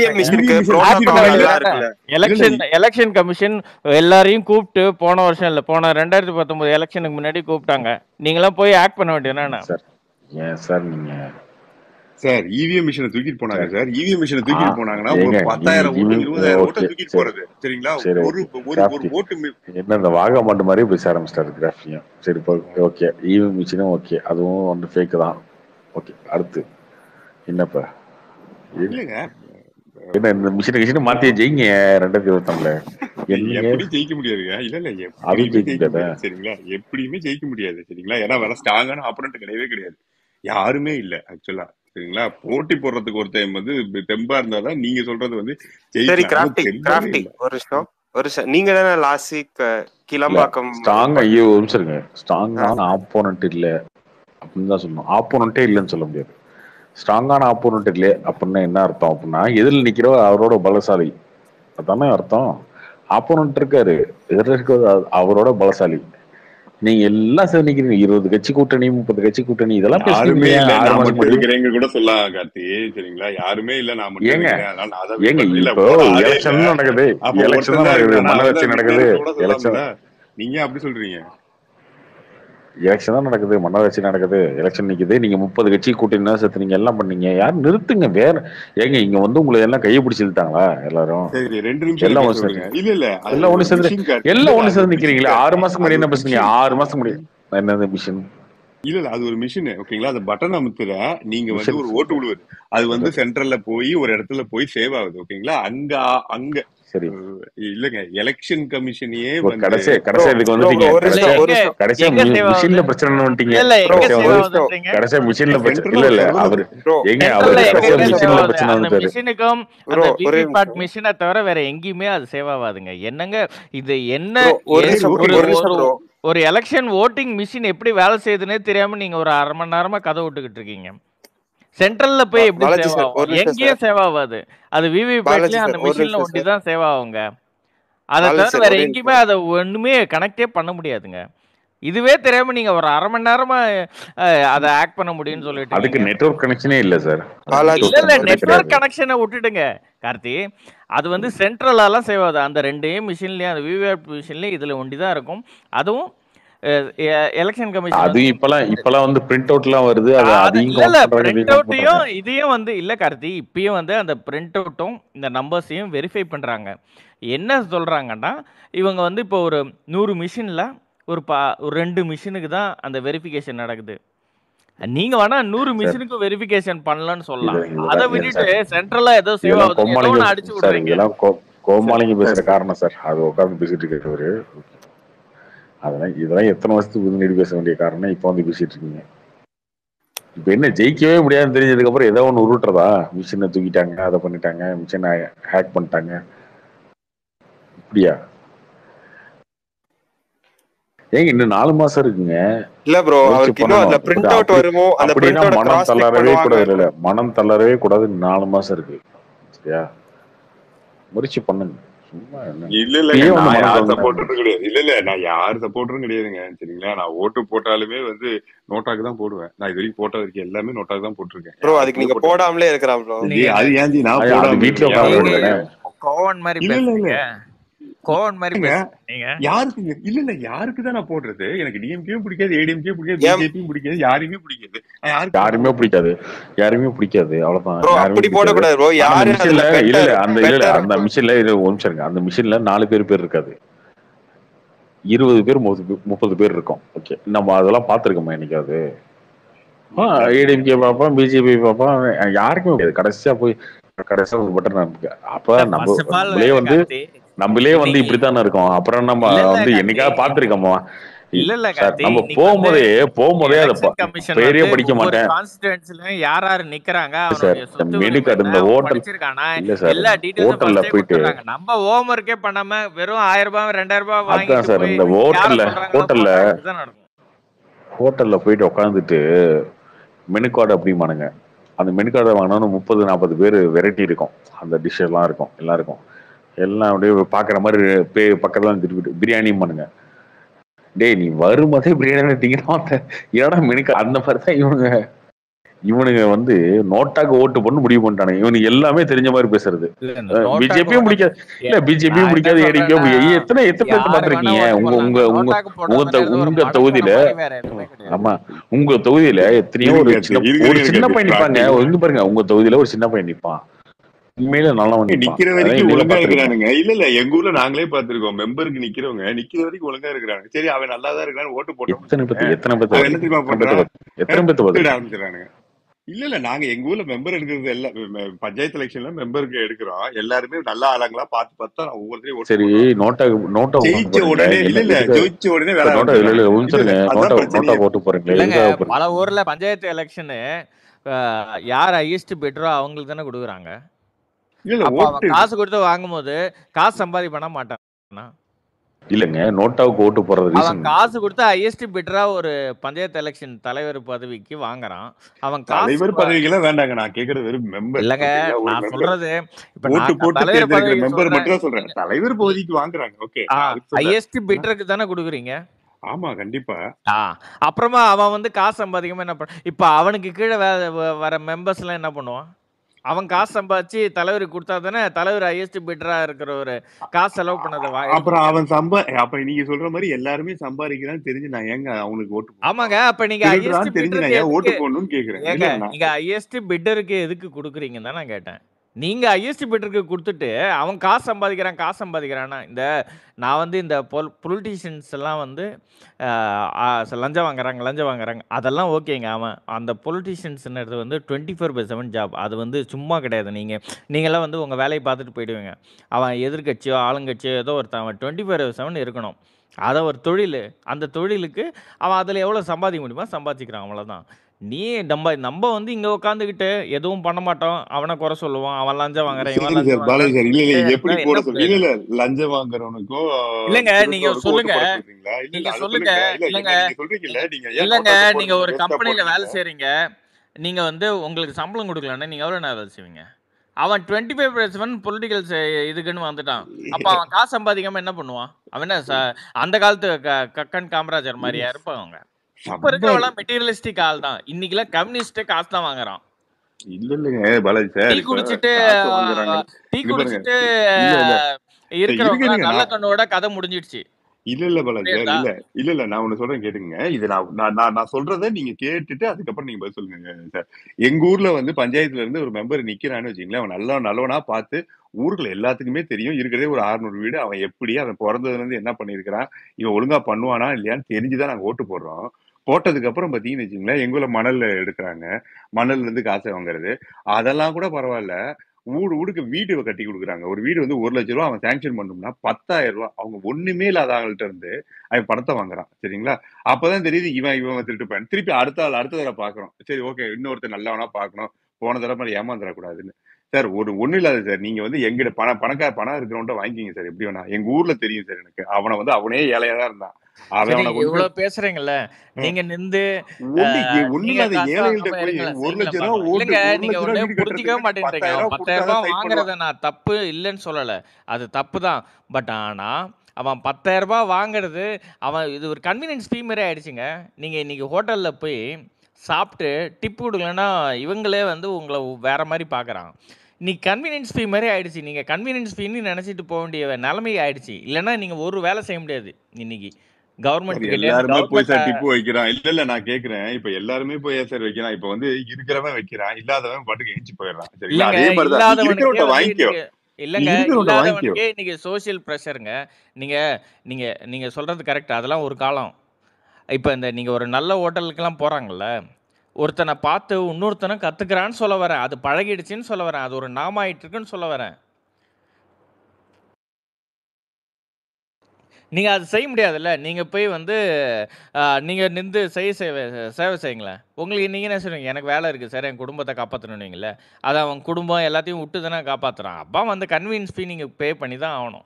சரி ஆக்ட் ப்ரோ பண்ண இவிஎம் முடியுதுங்க மிஷினுக்கு இவி மிஷினை ப்ரோட்டோகால் எல்லாம் இருக்குல்ல எலெக்ஷன் எலெக்ஷன் தூக்கிட்டு போனாங்க இல்ல இல்ல கமிஷன் எல்லாரையும் கூப்பிட்டு போன வருஷம் இல்ல போன ரெண்டாயிரத்தி பத்தொன்பது எலெக்ஷனுக்கு முன்னாடி கூப்பிட்டாங்க நீங்களாம் போய் ஆக்ட் பண்ண வேண்டியது என்னன்னா சார் ஏன் சார் நீங்க சார் இவிஎம் மிஷினை தூக்கிட்டு போனாங்க சார் சார் இவிஎம் மிஷினை ஆ தூக்கிட்டு போனாங்கன்னா ஒரு ஏங்க நீங்க பத்தாயிரம் ஓட்டு இவி இருபதாயிரம் ஓட்டை ஓகே தூக்கிட்டு சரி போறது சரிங்களா சரி ஒரு ஓகே ஒரு ஒரு கார்த்தி ஓட்டு மி- என்ன இந்த வாகமாண்டு மாதிரி பேச ஆரம்பிச்சிட்டாரு கிராஃபியும் சரி இப்போ ஓகே ஈவி மிஷினும் ஓகே அதுவும் வந்து ஃபேக் தான் ஓகே அடுத்து என்னப்பா இது இல்லைங்க என்ன இந்த மிஷினை கிஷினை மாத்தி ஜெயிங்க ரெண்டாயிரத்தி இருபத்தொன்னுல என்னங்க எப்படி ஜெயிக்க முடியாதுங்க இல்ல இல்ல அதுவும் எப்படியுமே ஜெயிக்க ஜெயிக்க முடியாதா முடியாது சரிங்களா எப்படியுமே ஜெயிக்க முடியாது சரிங்களா ஏன்னா வேற ஸ்ட்ராங்கான ஆப்போனண்ட் கிடையவே கிடையாது யாருமே இல்ல ஆக்சுவலா சரிங்களா போட்டி போடுறதுக்கு ஒருத்தன் வந்து தெம்பா இருந்தாதான் நீங்க சொல்றது வந்து சரி ஜெயிக்கலாம் அது கிராஃப்டி தெம்பவே கிராஃப்டி இல்ல ஒரு நிமிஷம் ஒரு நிமிஷம் நீங்க தானே லாஸ்ட் வீக் இல்ல கிளம்பாக்கம் ஸ்ட்ராங் ப- ஐயோ ஒரு நிமிஷம் இருங்க ஆ, ஸ்ட்ராங்கான ஆப்போனண்ட் இல்ல அப்படின்னு தான் சொல்லணும் ஆப்போனண்ட்டே இல்லைன்னு சொல்ல முடியாது ஸ்ட்ராங்கான ஆப்போனண்ட் இல்லை அப்படின்னா என்ன அர்த்தம் அப்படின்னா எதிரில் நிக்கிறவ அவரோட பலசாலி அதானே அர்த்தம் ஆப்போனண்ட் இருக்காரு எதிரில் இருக்கிறது அவ- அவரோட பலசாலி நீங்க எல்லாம் சேர்ந்து நிக்கிறீங்க இருபது கட்சி கூட்டணி முப்பது கட்சி கூட்டணி இதெல்லாம் யாருமே பேசுனீங்க இல்ல ஆறு நான் மாசம் மட்டும் முன்னாடி இருக்கிறேங்க கூட சொல்லலாம் கார்த்தி சரிங்களா யாருமே இல்ல நான் மட்டும் ஏங்க இருக்கிறேன் அதனால நான் தான் வின் ஏங்க பண்றேன் இல்ல இப்போ போட ஆளே இல்ல எலெக்ஷன் நடக்குது அப்ப எலெக்ஷன் ஒருத்தன் தான் தான் நடக்குது இருக்கிறான் நான் மன்னராட்சி தான் நடக்குது வின்னர்னு கூட எலெக்ஷன் சொல்லலாம்ல நீங்க ஏன் அப்படி சொல்றீங்க எலெக்ஷன் தான் நடக்குது மன்னராட்சி நடக்குது எலெக்ஷன் நிக்குது நீங்க முப்பது கட்சி கூட்டணி சேர்த்து நீங்க எல்லாம் பண்ணீங்க யாரும் நிறுத்துங்க வேற ஏங்க இங்க வந்து உங்களை எல்லாம் கையை பிடிச்சி இழுத்தாங்களா எல்லாரும் சரி ரெண்டு நிமிஷம் எல்லாம் பேச ஒன்று விடுங்க சேர்ந்து இல்ல இல்ல அது எல்லாம் ஒரு ஒன்று சேர்ந்து மிஷின் கார்த்தி இல்ல எல்லாம் இல்ல ஒன்று அது சேர்ந்து ஒரு மிஷின் நிக்கிறீங்களா ஆறு கார்த்தி மாசத்துக்கு அது முன்னாடி ஒரு என்ன பேசுனீங்க மிஷின் ஆறு மாசத்துக்கு முன்னாடி என்னது மிஷின் இல்ல இல்ல அது ஒரு மிஷின் ஓகேங்களா அது பட்டன் அமுத்துற நீங்க வந்து மிஷின் ஒரு ஓட்டு விழுவுது அது வந்து சென்ட்ரல்ல போய் ஒரு இடத்துல போய் சேவ் ஆகுது ஓகேங்களா அங்க அங்க சரி அஹ், இல்லங்க எலெக்ஷன் கமிஷனே இப்போ வந்து கடைசி ப்ரோ கடைசியா இதுக்கு ப்ரோ வந்துட்டீங்க ப்ரோ ஒரு இல்ல கடைசியா நிமிஷம் ஒரு எங்க நிமிஷம் கடைசியா எங்க சேவ் ஆகுது மிஷின்ல பிரச்சனை வந்துட்டீங்க இல்ல இல்ல ப்ரோ எங்க கடைசியா சேவ் ஒரு வந்து நிமிஷம் ஆகுதுன்றீங்க கடைசியா மிஷின்ல பிரச்சனை சென்ட்ரல்ல இல்ல இல்ல சர்வர் அவரு ப்ரோ ஏங்க சென்ட்ரல்ல அவரு கடைசியா எங்கங்க சேவ் மிஷின்ல ஆகுது பிரச்சனை அந்த வந்துட்டாரு மிஷினுக்கும் ப்ரோ அந்த ஒரே விவிபேட் நிமிஷம் மிஷினை தவிர வேற எங்கேயுமே அது சேவ் ஆகாதுங்க என்னங்க இது என்ன ப்ரோ ஒரு எ- சரி நிமிஷம் ஒரு ஓகேங்க ஒரு நிமிஷம் ஒரு ப்ரோ ஒரு எலெக்ஷன் ஓட்டிங் மிஷின் எப்படி வேலை செய்யுதுன்னே தெரியாம நீங்க ஒரு அரை மணி நேரமா கதை விட்டுக்கிட்டு இருக்கீங்க சென்ட்ரல்ல போய் எப்படி பாலாஜி சேவ் சார் ஆகும் ஒரு நிமிஷம் எங்கேயும் சார் சேவ் ஆகாது அது பாலாஜி விவிபேட்லயும் அந்த சார் ஒரு மிஷின்ல நிமிஷம் ஒண்டி சார் தான் சேவ் ஆகுங்க அதை பாலாஜி தவிர சார் வேற ஒரே எங்கேயுமே நிமிஷம் அதை ஒண்ணுமே கனெக்டே பண்ண முடியாதுங்க இதுவே தெரியாம நீங்க ஒரு அரை மணி நேரமா அஹ், அதை ஆக்ட் பண்ண முடியும்னு சொல்லிட்டு அதுக்கு இருக்கீங்க நெட்வொர்க் கனெக்ஷனே இல்ல சார் பாலாஜி இல்ல நெட்வொர்க் இல்ல சார் ஒரு கனெக்ஷனே நிமிஷம் நெட்வொர்க் கிடையாது கனெக்ஷனை விட்டுடுங்க கார்த்தி அது வந்து சென்ட்ரலாலாம் சேவ் ஆகுது அந்த ரெண்டே மிஷின்லயும் அந்த விவிஆர் மிஷின்லயும் இதுல ஒண்டி தான் இருக்கும் அதுவும் எலெக்ஷன் கமிஷன் வந்து அதுவும் இப்பெல்லாம் இப்பெல்லாம் வந்து பிரிண்ட் அவுட் எல்லாம் வருது அது அது அதையும் இல்ல இல்ல கவுண்ட் பண்றாங்க பிரிண்ட் இதையும் கவுண்ட் பண்றாங்க அவுட்டையும் இதையும் வந்து இல்ல கார்த்தி இப்பயும் வந்து அந்த பிரிண்ட் அவுட்டும் இந்த நம்பர்ஸையும் வெரிஃபை பண்றாங்க என்ன சொல்றாங்கன்னா இவங்க வந்து இப்போ ஒரு நூறு மிஷின்ல ஒரு பா ஒரு ரெண்டு மிஷினுக்கு தான் அந்த வெரிஃபிகேஷன் நடக்குது நீங்க வேணா நூறு சார் மிஷினுக்கு வெரிஃபிகேஷன் பண்ணலன்னு இது சொல்லலாம் இதெல்லாம் அதை ஏன் விட்டுட்டு சார் சென்ட்ரலா ஏதோ சேவ் இதெல்லாம் ஆகுதுன்னு ஏதோ கோமாளிங்க ஒன்று அடிச்சு சார் விடுறீங்க இதெல்லாம் கோ கோமாளிங்க பேசுற சார் காரணம் சார் அது உட்காந்து பேசிட்டு இருக்கிறவரு அதெல்லாம் இதெல்லாம் எத்தனை வருஷத்துக்கு முன்னாடி பேச வேண்டிய காரணம் இப்போ வந்து பேசிட்டு இருக்கீங்க இப்ப என்ன ஜெயிக்கவே முடியாதுன்னு தெரிஞ்சதுக்கு அப்புறம் ஏதோ ஒன்று உருட்டுறதா மிஷினை தூக்கிட்டாங்க அதை பண்ணிட்டாங்க மிஷினை ஹேக் பண்ணிட்டாங்க இப்படியா ஏங்க இன்னும் நாலு மாசம் இருக்குங்க இல்ல ப்ரோ முயற்சி அவருக்கு இன்னும் பண்ணணும் அந்த பிரிண்ட் அப்படி அவுட் அப்படி வருமோ அந்த பிரிண்ட் அப்படின்னா அவுட் மனம் கிராஸ் செக் தளரவே கூடாது பண்ணுவாங்க இல்ல இல்ல மனம் தளரவே கூடாது இன்னும் நாலு மாசம் இருக்கு சரியா முயற்சி பண்ணுங்க சும்மா என்ன இல்ல இல்லங்க இப்பயே வந்து நான் மனம் யார் தளர்ந்து சப்போர்ட்டரும் கிடையாது இல்ல இல்ல நான் யார் சப்போர்ட்டரும் கிடையாதுங்க சரிங்களா நான் ஓட்டு போட்டாலுமே வந்து நோட்டாக்கு தான் போடுவேன் நான் இது வரைக்கும் போட்ட வரைக்கும் எல்லாமே நோட்டாக்கு தான் போட்டிருக்கேன் ப்ரோ அதுக்கு யாருக்குமே நீங்க போட்டது போடாமலே இருக்கிறான் ப்ரோ இது நீங்க அது ஏன் ஜி நான் அது அது போடாம வீட்டுல இருக்கேன் உட்கார ஏன் நீங்க வேண்டியதானே கோவன் மாதிரி இல்ல இல்ல இல்ல பேசுறீங்க கோவன் மாதிரி இல்லங்க பேசுறீங்க யாருக்கு இல்ல இல்ல யாருக்கு தான் நான் போடுறது எனக்கு டிஎம்கேயும் பிடிக்காது ஏடிஎம்கே பிடிக்காது ஏன் பிஜேபியும் பிடிக்காது யாரையுமே பிடிக்காது நான் யாருக்கு யாருமே போடுறது பிடிக்காது யாருமே பிடிக்காது அவ்வளவுதான் ப்ரோ யாருமே அப்படி பிடிக்காது போடக்கூடாது ப்ரோ ஆனா அந்த யாரு மிஷின்ல அதுல இல்ல இல்ல பெட்டர் அந்த இல்ல இல்ல பெட்டர் அந்த மிஷின்ல இது ஒரு நிமிஷம் இருங்க அந்த மிஷின்ல நாலு பேர் பேர் இருக்காது இருபது பேர் முப்பது பேர் முப்பது பேர் இருக்கும் ஓகே நம்ம அதெல்லாம் பார்த்துருக்கோமா என்னைக்காவது ஏடிஎம்கே பார்ப்போம் பிஜேபி பார்ப்போம் யாருக்குமே முடியாது கடைசியா போய் கடைசியா ஒரு பட்டன் அப்ப நம்ம ஃபர்ஸ்ட் ஆஃப் ஆல் நம்மளே வந்து கார்த்தி நம்மளே வந்து இன்னைக்கு இப்படித்தானே இருக்கோம் அப்புறம் நம்ம இல்ல இல்ல வந்து கார்த்தி என்னைக்காவது பார்த்திருக்கோமா இல்ல இல்ல சார் கார்த்தி நம்ம இன்னைக்கு வந்து போகும்போதே போகும்போதே அதை எலெக்ஷன் ப- கமிஷன் பேரே வந்து படிக்க ஒவ்வொரு மாட்டேன் கான்ஸ்டிடுவன்சிலும் யார் யார் நிக்கிறாங்க சார் அவனுடைய இந்த சொத்து மெனுக்கார்டு விவரம் இந்த என்ன அவன் ஹோட்டல் படிச்சிருக்கானா இல்ல சார் எல்லா டீட்டெயில்ஸும் ஹோட்டல்ல ஃபர்ஸ்டே போயிட்டு கொடுத்துட்றாங்க நம்ம ஹோம் ஒர்க்கே பண்ணாம வெறும் ஆயிரம் ரூபாய் ரெண்டாயிரம் ரூபாய் அதான் வாங்கிட்டு சார் போய் இந்த யாரை ஹோட்டல்ல சொல்றாங்களோ ஹோட்டல்ல பார்த்தா இப்படிதான் நடக்கும் ஹோட்டல்ல போயிட்டு உட்காந்துட்டு மெனு கார்டு அப்படிமானுங்க அந்த மெனு கார்டை வாங்கினோன்னு முப்பது நாற்பது பேர் வெரைட்டி இருக்கும் அந்த டிஷ் எல்லாம் இருக்கும் எல்லாம் இருக்கும் எல்லாம் அப்படியே பார்க்குற மாதிரி பே பக்கத்துல திருப்பிட்டு பிரியாணி பண்ணுங்க டேய் நீ வரும்போதே பிரியாணி எடுத்தீங்கன்னா ஏடா மெனு கார்டு அந்த மாதிரி தான் இவனுங்க இவனுங்க வந்து நோட்டாக்கு ஓட்டு போட்டு முடிவு பண்ணிட்டானுங்க இவனுக்கு எல்லாமே தெரிஞ்ச மாதிரி பேசுறது இல்ல இந்த நோட்டாக்கு பிஜேபியும் ஓட்டு பிடிக்காது இல்ல ஏ- பிஜேபியும் நான் என்ன பிடிக்காது ஏடிபியும் சொல்றேன்னா பிடிக்காது எத்தனை எத்தனை பேர்த்த யாரு வேணா பார்த்திருக்கீங்க ஓட்டு உங்க உங்க போடலாங்க உங்க நோட்டாக்கு உங்க தொ- போடுறதுங்கிறது ஒரு உங்க மடத்தன தொகுதியில மாதிரி வேற எதுவுமே கிடையாது ஆமா உங்க தொகுதியில எத்தனையோ ஒரு இருங்க சின்ன இருங்க ஒரு சின்ன இருங்க பையன் நிப்பாங்க பிரார்த்தி வந்து பாருங்க உங்க தொகுதியில ஒரு சின்ன பையன் நிப்பான் உண்மையில நல்லவன் நிப்பான் நிக்கிற அதான் வரைக்கும் நீங்க ஒழுங்கா பாத்துருக்கீங்க இருக்கிறானுங்க இல்ல இல்ல எங்க ஊர்ல நாங்களே பாத்துருக்கோம் மெம்பருக்கு நிக்கிறவங்க நிக்கிற வரைக்கும் ஒழுங்கா இருக்கிறாங்க சரி அவன் நல்லா தான் இருக்கான்னு ஓட்டு போட்டோம்னு எத்தனை வச்சுக்கோங்க பேத்து எத்தனை பேத்து அவன் என்ன தெரியுமா எத்தனை பேத்து பண்றான் பாத்து- எத்தனை பேத்து திருட பாத்துருக்கீங்க ஆரம்பிச்சிடறானுங்க இல்ல இல்ல நாங்க எங்க ஊர்ல மெம்பர் எடுக்கிறது எல்லாம் மெ- பஞ்சாயத்து எலெக்ஷன்ல மெம்பருக்கு எடுக்கிறோம் எல்லாருமே நல்ல ஆளுங்களா பார்த்து பார்த்து தான் ஒவ்வொருத்தரையும் ஓட்டு சரி போடுறோம் நோட்டா நோட்டா ஓட்டு ஜெயிச்ச போறீங்களே உடனே இல்ல என்ன இல்ல எதுக்கு ஜெயிச்ச உடனே வேலை சார் நோட்டா இல்ல இல்ல ஆரம்பிச்சிடறாங்க ஒரு நிமிஷம் இல்ல இல்ல இருங்க அதான் நோட்டா நோட்டா பிரச்சனையே ஓட்டு போறீங்களே இல்லைங்க எதுக்காக போறீங்க பல ஊர்ல பஞ்சாயத்து எலெக்ஷனு யார் ஹையஸ்ட் பெட்டரோ அவங்களுக்கு தானே கொடுக்குறாங்க இல்ல இல்ல அப்போ அவன் ஓட்டு காசு கொடுத்து வாங்கும்போது காசு சம்பாதி பண்ண மாட்டானா இல்லங்க நோட்டாவுக்கு ஓட்டு போறது அவன் ரீசன் காசு கொடுத்து ஹையஸ்ட் பெட்டரா ஒரு பஞ்சாயத்து எலெக்ஷன் தலைவர் பதவிக்கு வாங்குறான் அவன் காசு தலைவர் ப- பதவிக்கெல்லாம் வேண்டாங்க நான் கேக்குறது வெறும் மெம்பர் இல்லைங்க ஓகேங்களா ஒரு நான் மெம்பர் சொல்றது இப்ப ஓட்டு நான் போட்டு தலைவர் தேர்ந்தெடுக்கிற பதவிக்கு மெம்பர் சொல்றேன் மட்டும் தான் சொல்றேன் நீங்க தலைவர் பதவிக்கு வாங்குறாங்க ஓகே ஆ நான் அதுக்கு சொல்றேன் ஹையஸ்ட் பெட்டருக்கு தானே கொடுக்குறீங்க ஆமா கண்டிப்பா ஆ அப்புறமா அவன் வந்து காசு சம்பாதிக்காம என்ன பண்ண இப்போ அவனுக்கு கீழே வே வ- வர மெம்பர்ஸ்லாம் என்ன பண்ணுவான் அவன் காசு சம்பாதிச்சு தலைவருக்கு கொடுத்தா தானே தலைவர் ஹையஸ்ட் பெட்டரா இருக்கிற ஒரு காசு செலவு பண்ணதை வா எடுக்க அப்புறம் முடியும் அவன் சம்பா அப்ப நீங்க சொல்ற மாதிரி எல்லாருமே சம்பாதிக்கிறான்னு தெரிஞ்சு நான் ஏங்க அவனுக்கு ஓட்டு போடணும் ஆமாங்க அப்ப நீங்க ஹையஸ்ட் திருடுறான்னு தெரிஞ்சு நான் பிட்டருக்கு ஏன் எதுக்கு ஓட்டு போடணும்னு கேக்குறேன் ஏங்க இல்ல நான் நீங்க ஹையஸ்ட் பிட்டருக்கு எதுக்கு கொடுக்குறீங்கன்னு தான் நான் கேட்டேன் நீங்க ஹையஸ்ட் பிட்டருக்கு கொடுத்துட்டு அவன் காசு சம்பாதிக்கிறான் காசு சம்பாதிக்கிறான்னா இந்த நான் வந்து இந்த பொல் பொலிட்டீஷியன்ஸ் எல்லாம் வந்து ஆஹ், ஆஹ், லஞ்சம் வாங்குறாங்க லஞ்சம் வாங்குறாங்க அதெல்லாம் ஓகேங்க அவன் அந்த பொலிட்டீஷியன்ஸ்ன்றது வந்து twenty four by seven job அது வந்து சும்மா கிடையாது நீங்கள் நீங்களாம் வந்து உங்கள் வேலையை பார்த்துட்டு போயிடுவீங்க அவன் எதிர்க்கட்சியோ ஆளுங்கட்சியோ ஏதோ ஒருத்தன் அவன் டுவெண்ட்டி ஃபோர் செவன் இருக்கணும் அதை ஒரு தொழில் அந்த தொழிலுக்கு அவன் அதில் எவ்வளோ சம்பாதிக்க முடியுமோ சம்பாதிக்கிறான் அவ்வளோதான் நீ நம்ம நம்ம வந்து இங்கே உட்காந்துக்கிட்டு எதுவும் பண்ண மாட்டோம் அவனை குறை சொல்லுவான் அவன் லஞ்சம் வாங்குறான் இவன் சரி சார் லஞ்சம் பாலாஜி வாங்குறான்னு சார் இல்ல இல்ல சொல்லிட்டு எப்படி இருந்தா போட என்ன சொல்றீங்க இல்ல பிரயோஜனம் இல்ல லஞ்சம் வாங்குறவனுக்கும் இல்லைங்க நீங்க திருடுறவனுக்கும் ஓட்டு சொல்லுங்க போட சொல்றீங்களா இல்ல நீங்க இல்ல அதை சொல்லுங்க சொல்லுங்க இல்ல இல்லைங்க என்ன நீங்க சொல்றீங்கல்ல நீங்க ஏன் இல்லைங்க நோட்டாக்கு நீங்க போடுறீங்க ஒரு வேஸ்டா கம்பெனியில் வேலை போடுறீங்க செய்றீங்க நீங்க வந்து உங்களுக்கு சம்பளம் கொடுக்கலன்னா நீங்க எவ்வளோ நேரம் வேலை செய்வீங்க அவன் டுவெண்ட்டி ஃபைவ் பர்சன்ட் பொலிட்டிக்கல் இதுக்குன்னு வந்துட்டான் அப்போ அவன் காசு சம்பாதிக்காம என்ன பண்ணுவான் அவன் என்ன ச- அந்த காலத்து க- கக்கன் காமராஜர் மாதிரியா இருப்பாங்க இப்ப சம்பாதி இருக்கவங்களாம் மெட்டீரியலிஸ்டிக் ஆள் தான் இன்னைக்கெல்லாம் கம்யூனிஸ்டே காசு தான் வாங்குறான் இல்ல இல்லங்க பாலாஜி சார் டீ இப்ப குடிச்சிட்டு காசு வாங்குறாங்க டீ இங்க பாருங்க குடிச்சிட்டு இல்ல இல்ல சரி, இருங்க இருக்கிறவங்க இருங்க நல்ல நான் கண்ணோட கதை முடிஞ்சிடுச்சு இல்ல இல்ல பாலாஜி சார் புரியுதா இல்ல இல்ல இல்ல நான் ஒண்ணு சொல்றேன் கேட்டுங்க இது நான் நான் நான் நான் சொல்றதை நீங்க கேட்டுட்டு அதுக்கப்புறம் நீங்க பதில் சொல்லுங்க சார் எங்க ஊர்ல வந்து பஞ்சாயத்துல இருந்து ஒரு மெம்பர் நிக்கிறான்னு வச்சுங்களேன் அவன் நல்ல நல்லவனா பார்த்து ஊருக்குள்ள எல்லாத்துக்குமே தெரியும் இருக்கிறதே ஒரு 600 வீடு அவன் எப்படி அவன் பிறந்ததுல இருந்து என்ன பண்ணியிருக்கிறான் இவன் ஒழுங்கா பண்ணுவானா இல்லையான்னு தெரிஞ்சுதான் நாங்க ஓட்டு போடுறோம் போட்டதுக்கு அப்புறம் பாத்தீங்கன்னு வச்சுங்களேன் எங்க ஊர்ல மணல் எடுக்கிறாங்க மணல்ல இருந்து காசை வாங்குறது அதெல்லாம் கூட பரவாயில்ல வீடு வீடுக்கு வீடு கட்டி கொடுக்குறாங்க ஒரு வீடு வந்து ஒரு லட்ச ரூபா அவன் சாங்ஷன் பண்ணோம்னா பத்தாயிரம் ரூபா அவங்க ஒண்ணுமே இல்லாத ஆள்கிட்ட இருந்து அவன் பணத்தை வாங்குறான் சரிங்களா அப்பதான் தெரியுது இவன் இவன் திருட்டு பையன் திருப்பி அடுத்த ஆள் அடுத்த தடவை பாக்குறோம் சரி ஓகே இன்னொருத்தர் நல்லவனா பார்க்கணும் போன தடவை மாதிரி ஏமாந்துடக்கூடாதுன்னு சார் ஒரு ஒண்ணு இல்லாது சார் நீங்க வந்து எங்கிட்ட பணம் பணக்கார பணம் இருக்கிறவன்ட்ட வாங்கிக்கிங்க சார் எப்படி வேணா எங்க ஊர்ல தெரியும் சார் எனக்கு அவனை வந்து அவனே ஏழையா தான் இருந்தான் அவன் சரி அவனை கொண்டு போய் இவ்வளவு பேசுறீங்கல்ல ம். நீங்க நின்று ஒண்ணு ஒண்ணு நீங்க இல்லாத காசு ஏழைகள்ட்ட வாங்காம போய் இருங்களேன் ஒரு சரிங்களா லட்ச ரூபா பார்க்கலாம் ஓட்டு இல்லைங்க ஒரு நீங்க லட்ச ரூபா ஒண்ணு வீடு புரிஞ்சிக்கவே கட்டுறதுக்கு மாட்டேன்றீங்க பத்தாயிரம் ரூபா பத்தாயிரம் கொடுத்தாதான் ரூபாய் ஃபைட் பண்ணுவான் வாங்குறத நான் தப்பு இல்லைன்னு சொல்லல அது தப்பு தான் பட் ஆனா அவன் பத்தாயிரம் ரூபாய் வாங்குறது அவன் இது ஒரு கன்வீனியன்ஸ் ஃபீ மாதிரி ஆயிடுச்சுங்க நீங்க இன்னைக்கு ஹோட்டல்ல போய் சாப்பிட்டு டிப் கொடுக்கலன்னா இவங்களே வந்து உங்களை வேற மாதிரி பார்க்கறான் நீ கன்வீனியன்ஸ் ஃபீ மாதிரி ஆயிடுச்சு நீங்க கன்வீனியன்ஸ் ஃபீன்னு நினைச்சிட்டு போக வேண்டிய நிலைமை ஆயிடுச்சு இல்லைன்னா நீங்க ஒரு வேலை செய்ய முடியாது இன்னைக்கு சார் கவர்மெண்ட் கிட்ட எல்லாருமே போய் சார் கவர்மெண்ட் டிப்பு வைக்கிறான் இல்ல இல்ல நான் கேக்குறேன் இப்ப எல்லாருமே போய் ஏன் சார் வைக்கிறான் இப்ப வந்து இருக்கிறவன் வைக்கிறான் இல்லாதவன் பாட்டுக்கு எஞ்சி போயிடுறான் சரிங்களா இல்லைங்க அதே மாதிரிதான் நீ இல்லாதவனுக்கே இருக்கிறவன்ட்ட வந்து வாங்கிக்கோ நீங்க நீ இல்லைங்க இருக்கிறவன்ட்ட வாங்கிக்கோ இல்லாதவனுக்கே இன்னைக்கு சோஷியல் ப்ரெஷருங்க நீங்க நீங்க நீங்க சொல்றது கரெக்ட் அதெல்லாம் ஒரு காலம் இப்போ இந்த நீங்க ஒரு நல்ல ஹோட்டலுக்கெல்லாம் போறாங்கல்ல ஒருத்தனை பார்த்து இன்னொருத்தனை கத்துக்கிறான்னு சொல்ல வரேன் அது பழகிடுச்சுன்னு சொல்ல வரேன் அது ஒரு நாமாயிட்டு இருக்குன்னு சொல்ல வரேன் நீங்க அது செய்ய முடியாதுல்ல. நீங்க போய் வந்து அ நீங்க நிந்து செய் சேவை சேவை செய்யுங்களேன். உங்களுக்கு நீங்க என்ன சொல்லுவீங்க? எனக்கு வேலை இருக்கு சார். என் குடும்பத்த காப்பாத்தணும்னுவீங்கல்ல. அது அவன் குடும்பம் எல்லாத்தையும் விட்டு தானே காப்பாத்துறான். அப்ப அவன் அந்த கன்வீனியன்ஸ் ஃபீ நீங்க பே பண்ணி தான் ஆவணும்.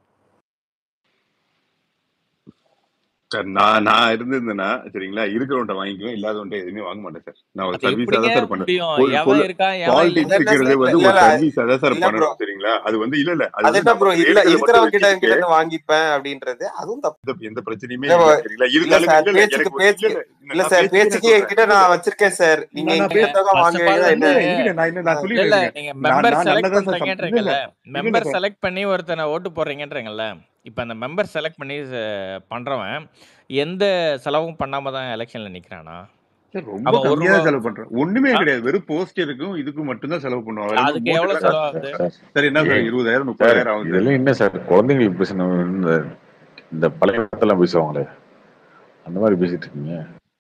சார் நான் நான் இருந்திருந்தேன்னா சரிங்களா இருக்கிறவன்ட்ட வாங்கிக்குவேன் இல்லாதவன்ட்ட எதுவுமே வாங்க மாட்டேன் சார் நான் ஒரு அது சர்வீஸா எப்படிங்க தான் சார் பண்ணுவேன் முடியும்? பொல் எவன் பொல் இருக்கான்? எவன் பாலிடிக்ஸ் இல்லைன்னு இல்ல இருக்கிறது இல்ல வந்து இல்ல ஒரு சர்வீஸா தான் சார் இல்ல ப்ரோ பண்ணணும் சரிங்களா அது வந்து இல்ல இல்ல அது அது வந்து என்ன ப்ரோ நமக்கு இல்ல வேணுங்கிறத மட்டும் இருக்கிறவங்க கிட்ட வச்சுக்கிட்டு கிட்ட இருந்து வாங்கிப்பேன் அப்படின்றது அதுவும் தப்பு எந்த எந்த பிரச்சனையுமே இல்ல இல்ல bro, சரிங்களா இல்ல இருந்தாலும் சார் இல்ல இல்ல பேச்சுக்கு எனக்கு ஒரு- இல்ல பேச்சுக்கு இல்ல இல்ல நான் சார் பேச்சுக்கே நான் பேச்சுக்கு சொல்றேன் என்கிட்ட இல்ல நான் வச்சிருக்கேன் சார் நீங்க நான் நான் என்கிட்ட பேச இருந்தவங்க ஃபர்ஸ்ட் வாங்க ஆஃப் ஆல் வேண்டியதா வந்து என்ன இருங்க நான் என்ன நான் இல்ல சொல்லிடுறேன் இல்ல இருங்க நீங்க நான் மெம்பர் நான் செலக்ட் நல்லதா சார் சம் இல்ல பண்றீங்கன்றீங்கல்ல. இல்ல இல்ல இல்ல மெம்பர் சார் செலக்ட் பண்ணி ஒருத்தனை ஓட்டு போடுறீங்கன்றீங்கல்ல. இப்ப அந்த மெம்பர் செலக்ட் பண்ணி ச பண்றவன் எந்த செலவும் பண்ணாம தான் எலக்ஷன்ல நிக்கிறானா? சார் ரொம்ப அவன் ரூ. கம்மியா தான் செலவு பண்றேன் ஒண்ணுமே ஆ? கிடையாது வெறும் போஸ்டருக்கும் இதுக்கும் மட்டும் தான் செலவு பண்ணுவாங்க வேற எதுவும் அதுக்கு எவ்வளவு மூட்டுக்கெல்லாம் சார் செலவாகுது? சார் சார் என்ன சார் ஏய், இருபதாயிரம் சார் முப்பதாயிரம் ஆகும் சார் இதெல்லாம் என்ன சார் குழந்தைங்களுக்கு பேசின இந்த இந்த பழைய இடத்தெல்லாம் பேசுவாங்களே அந்த மாதிரி பேசிட்டு இருக்கீங்க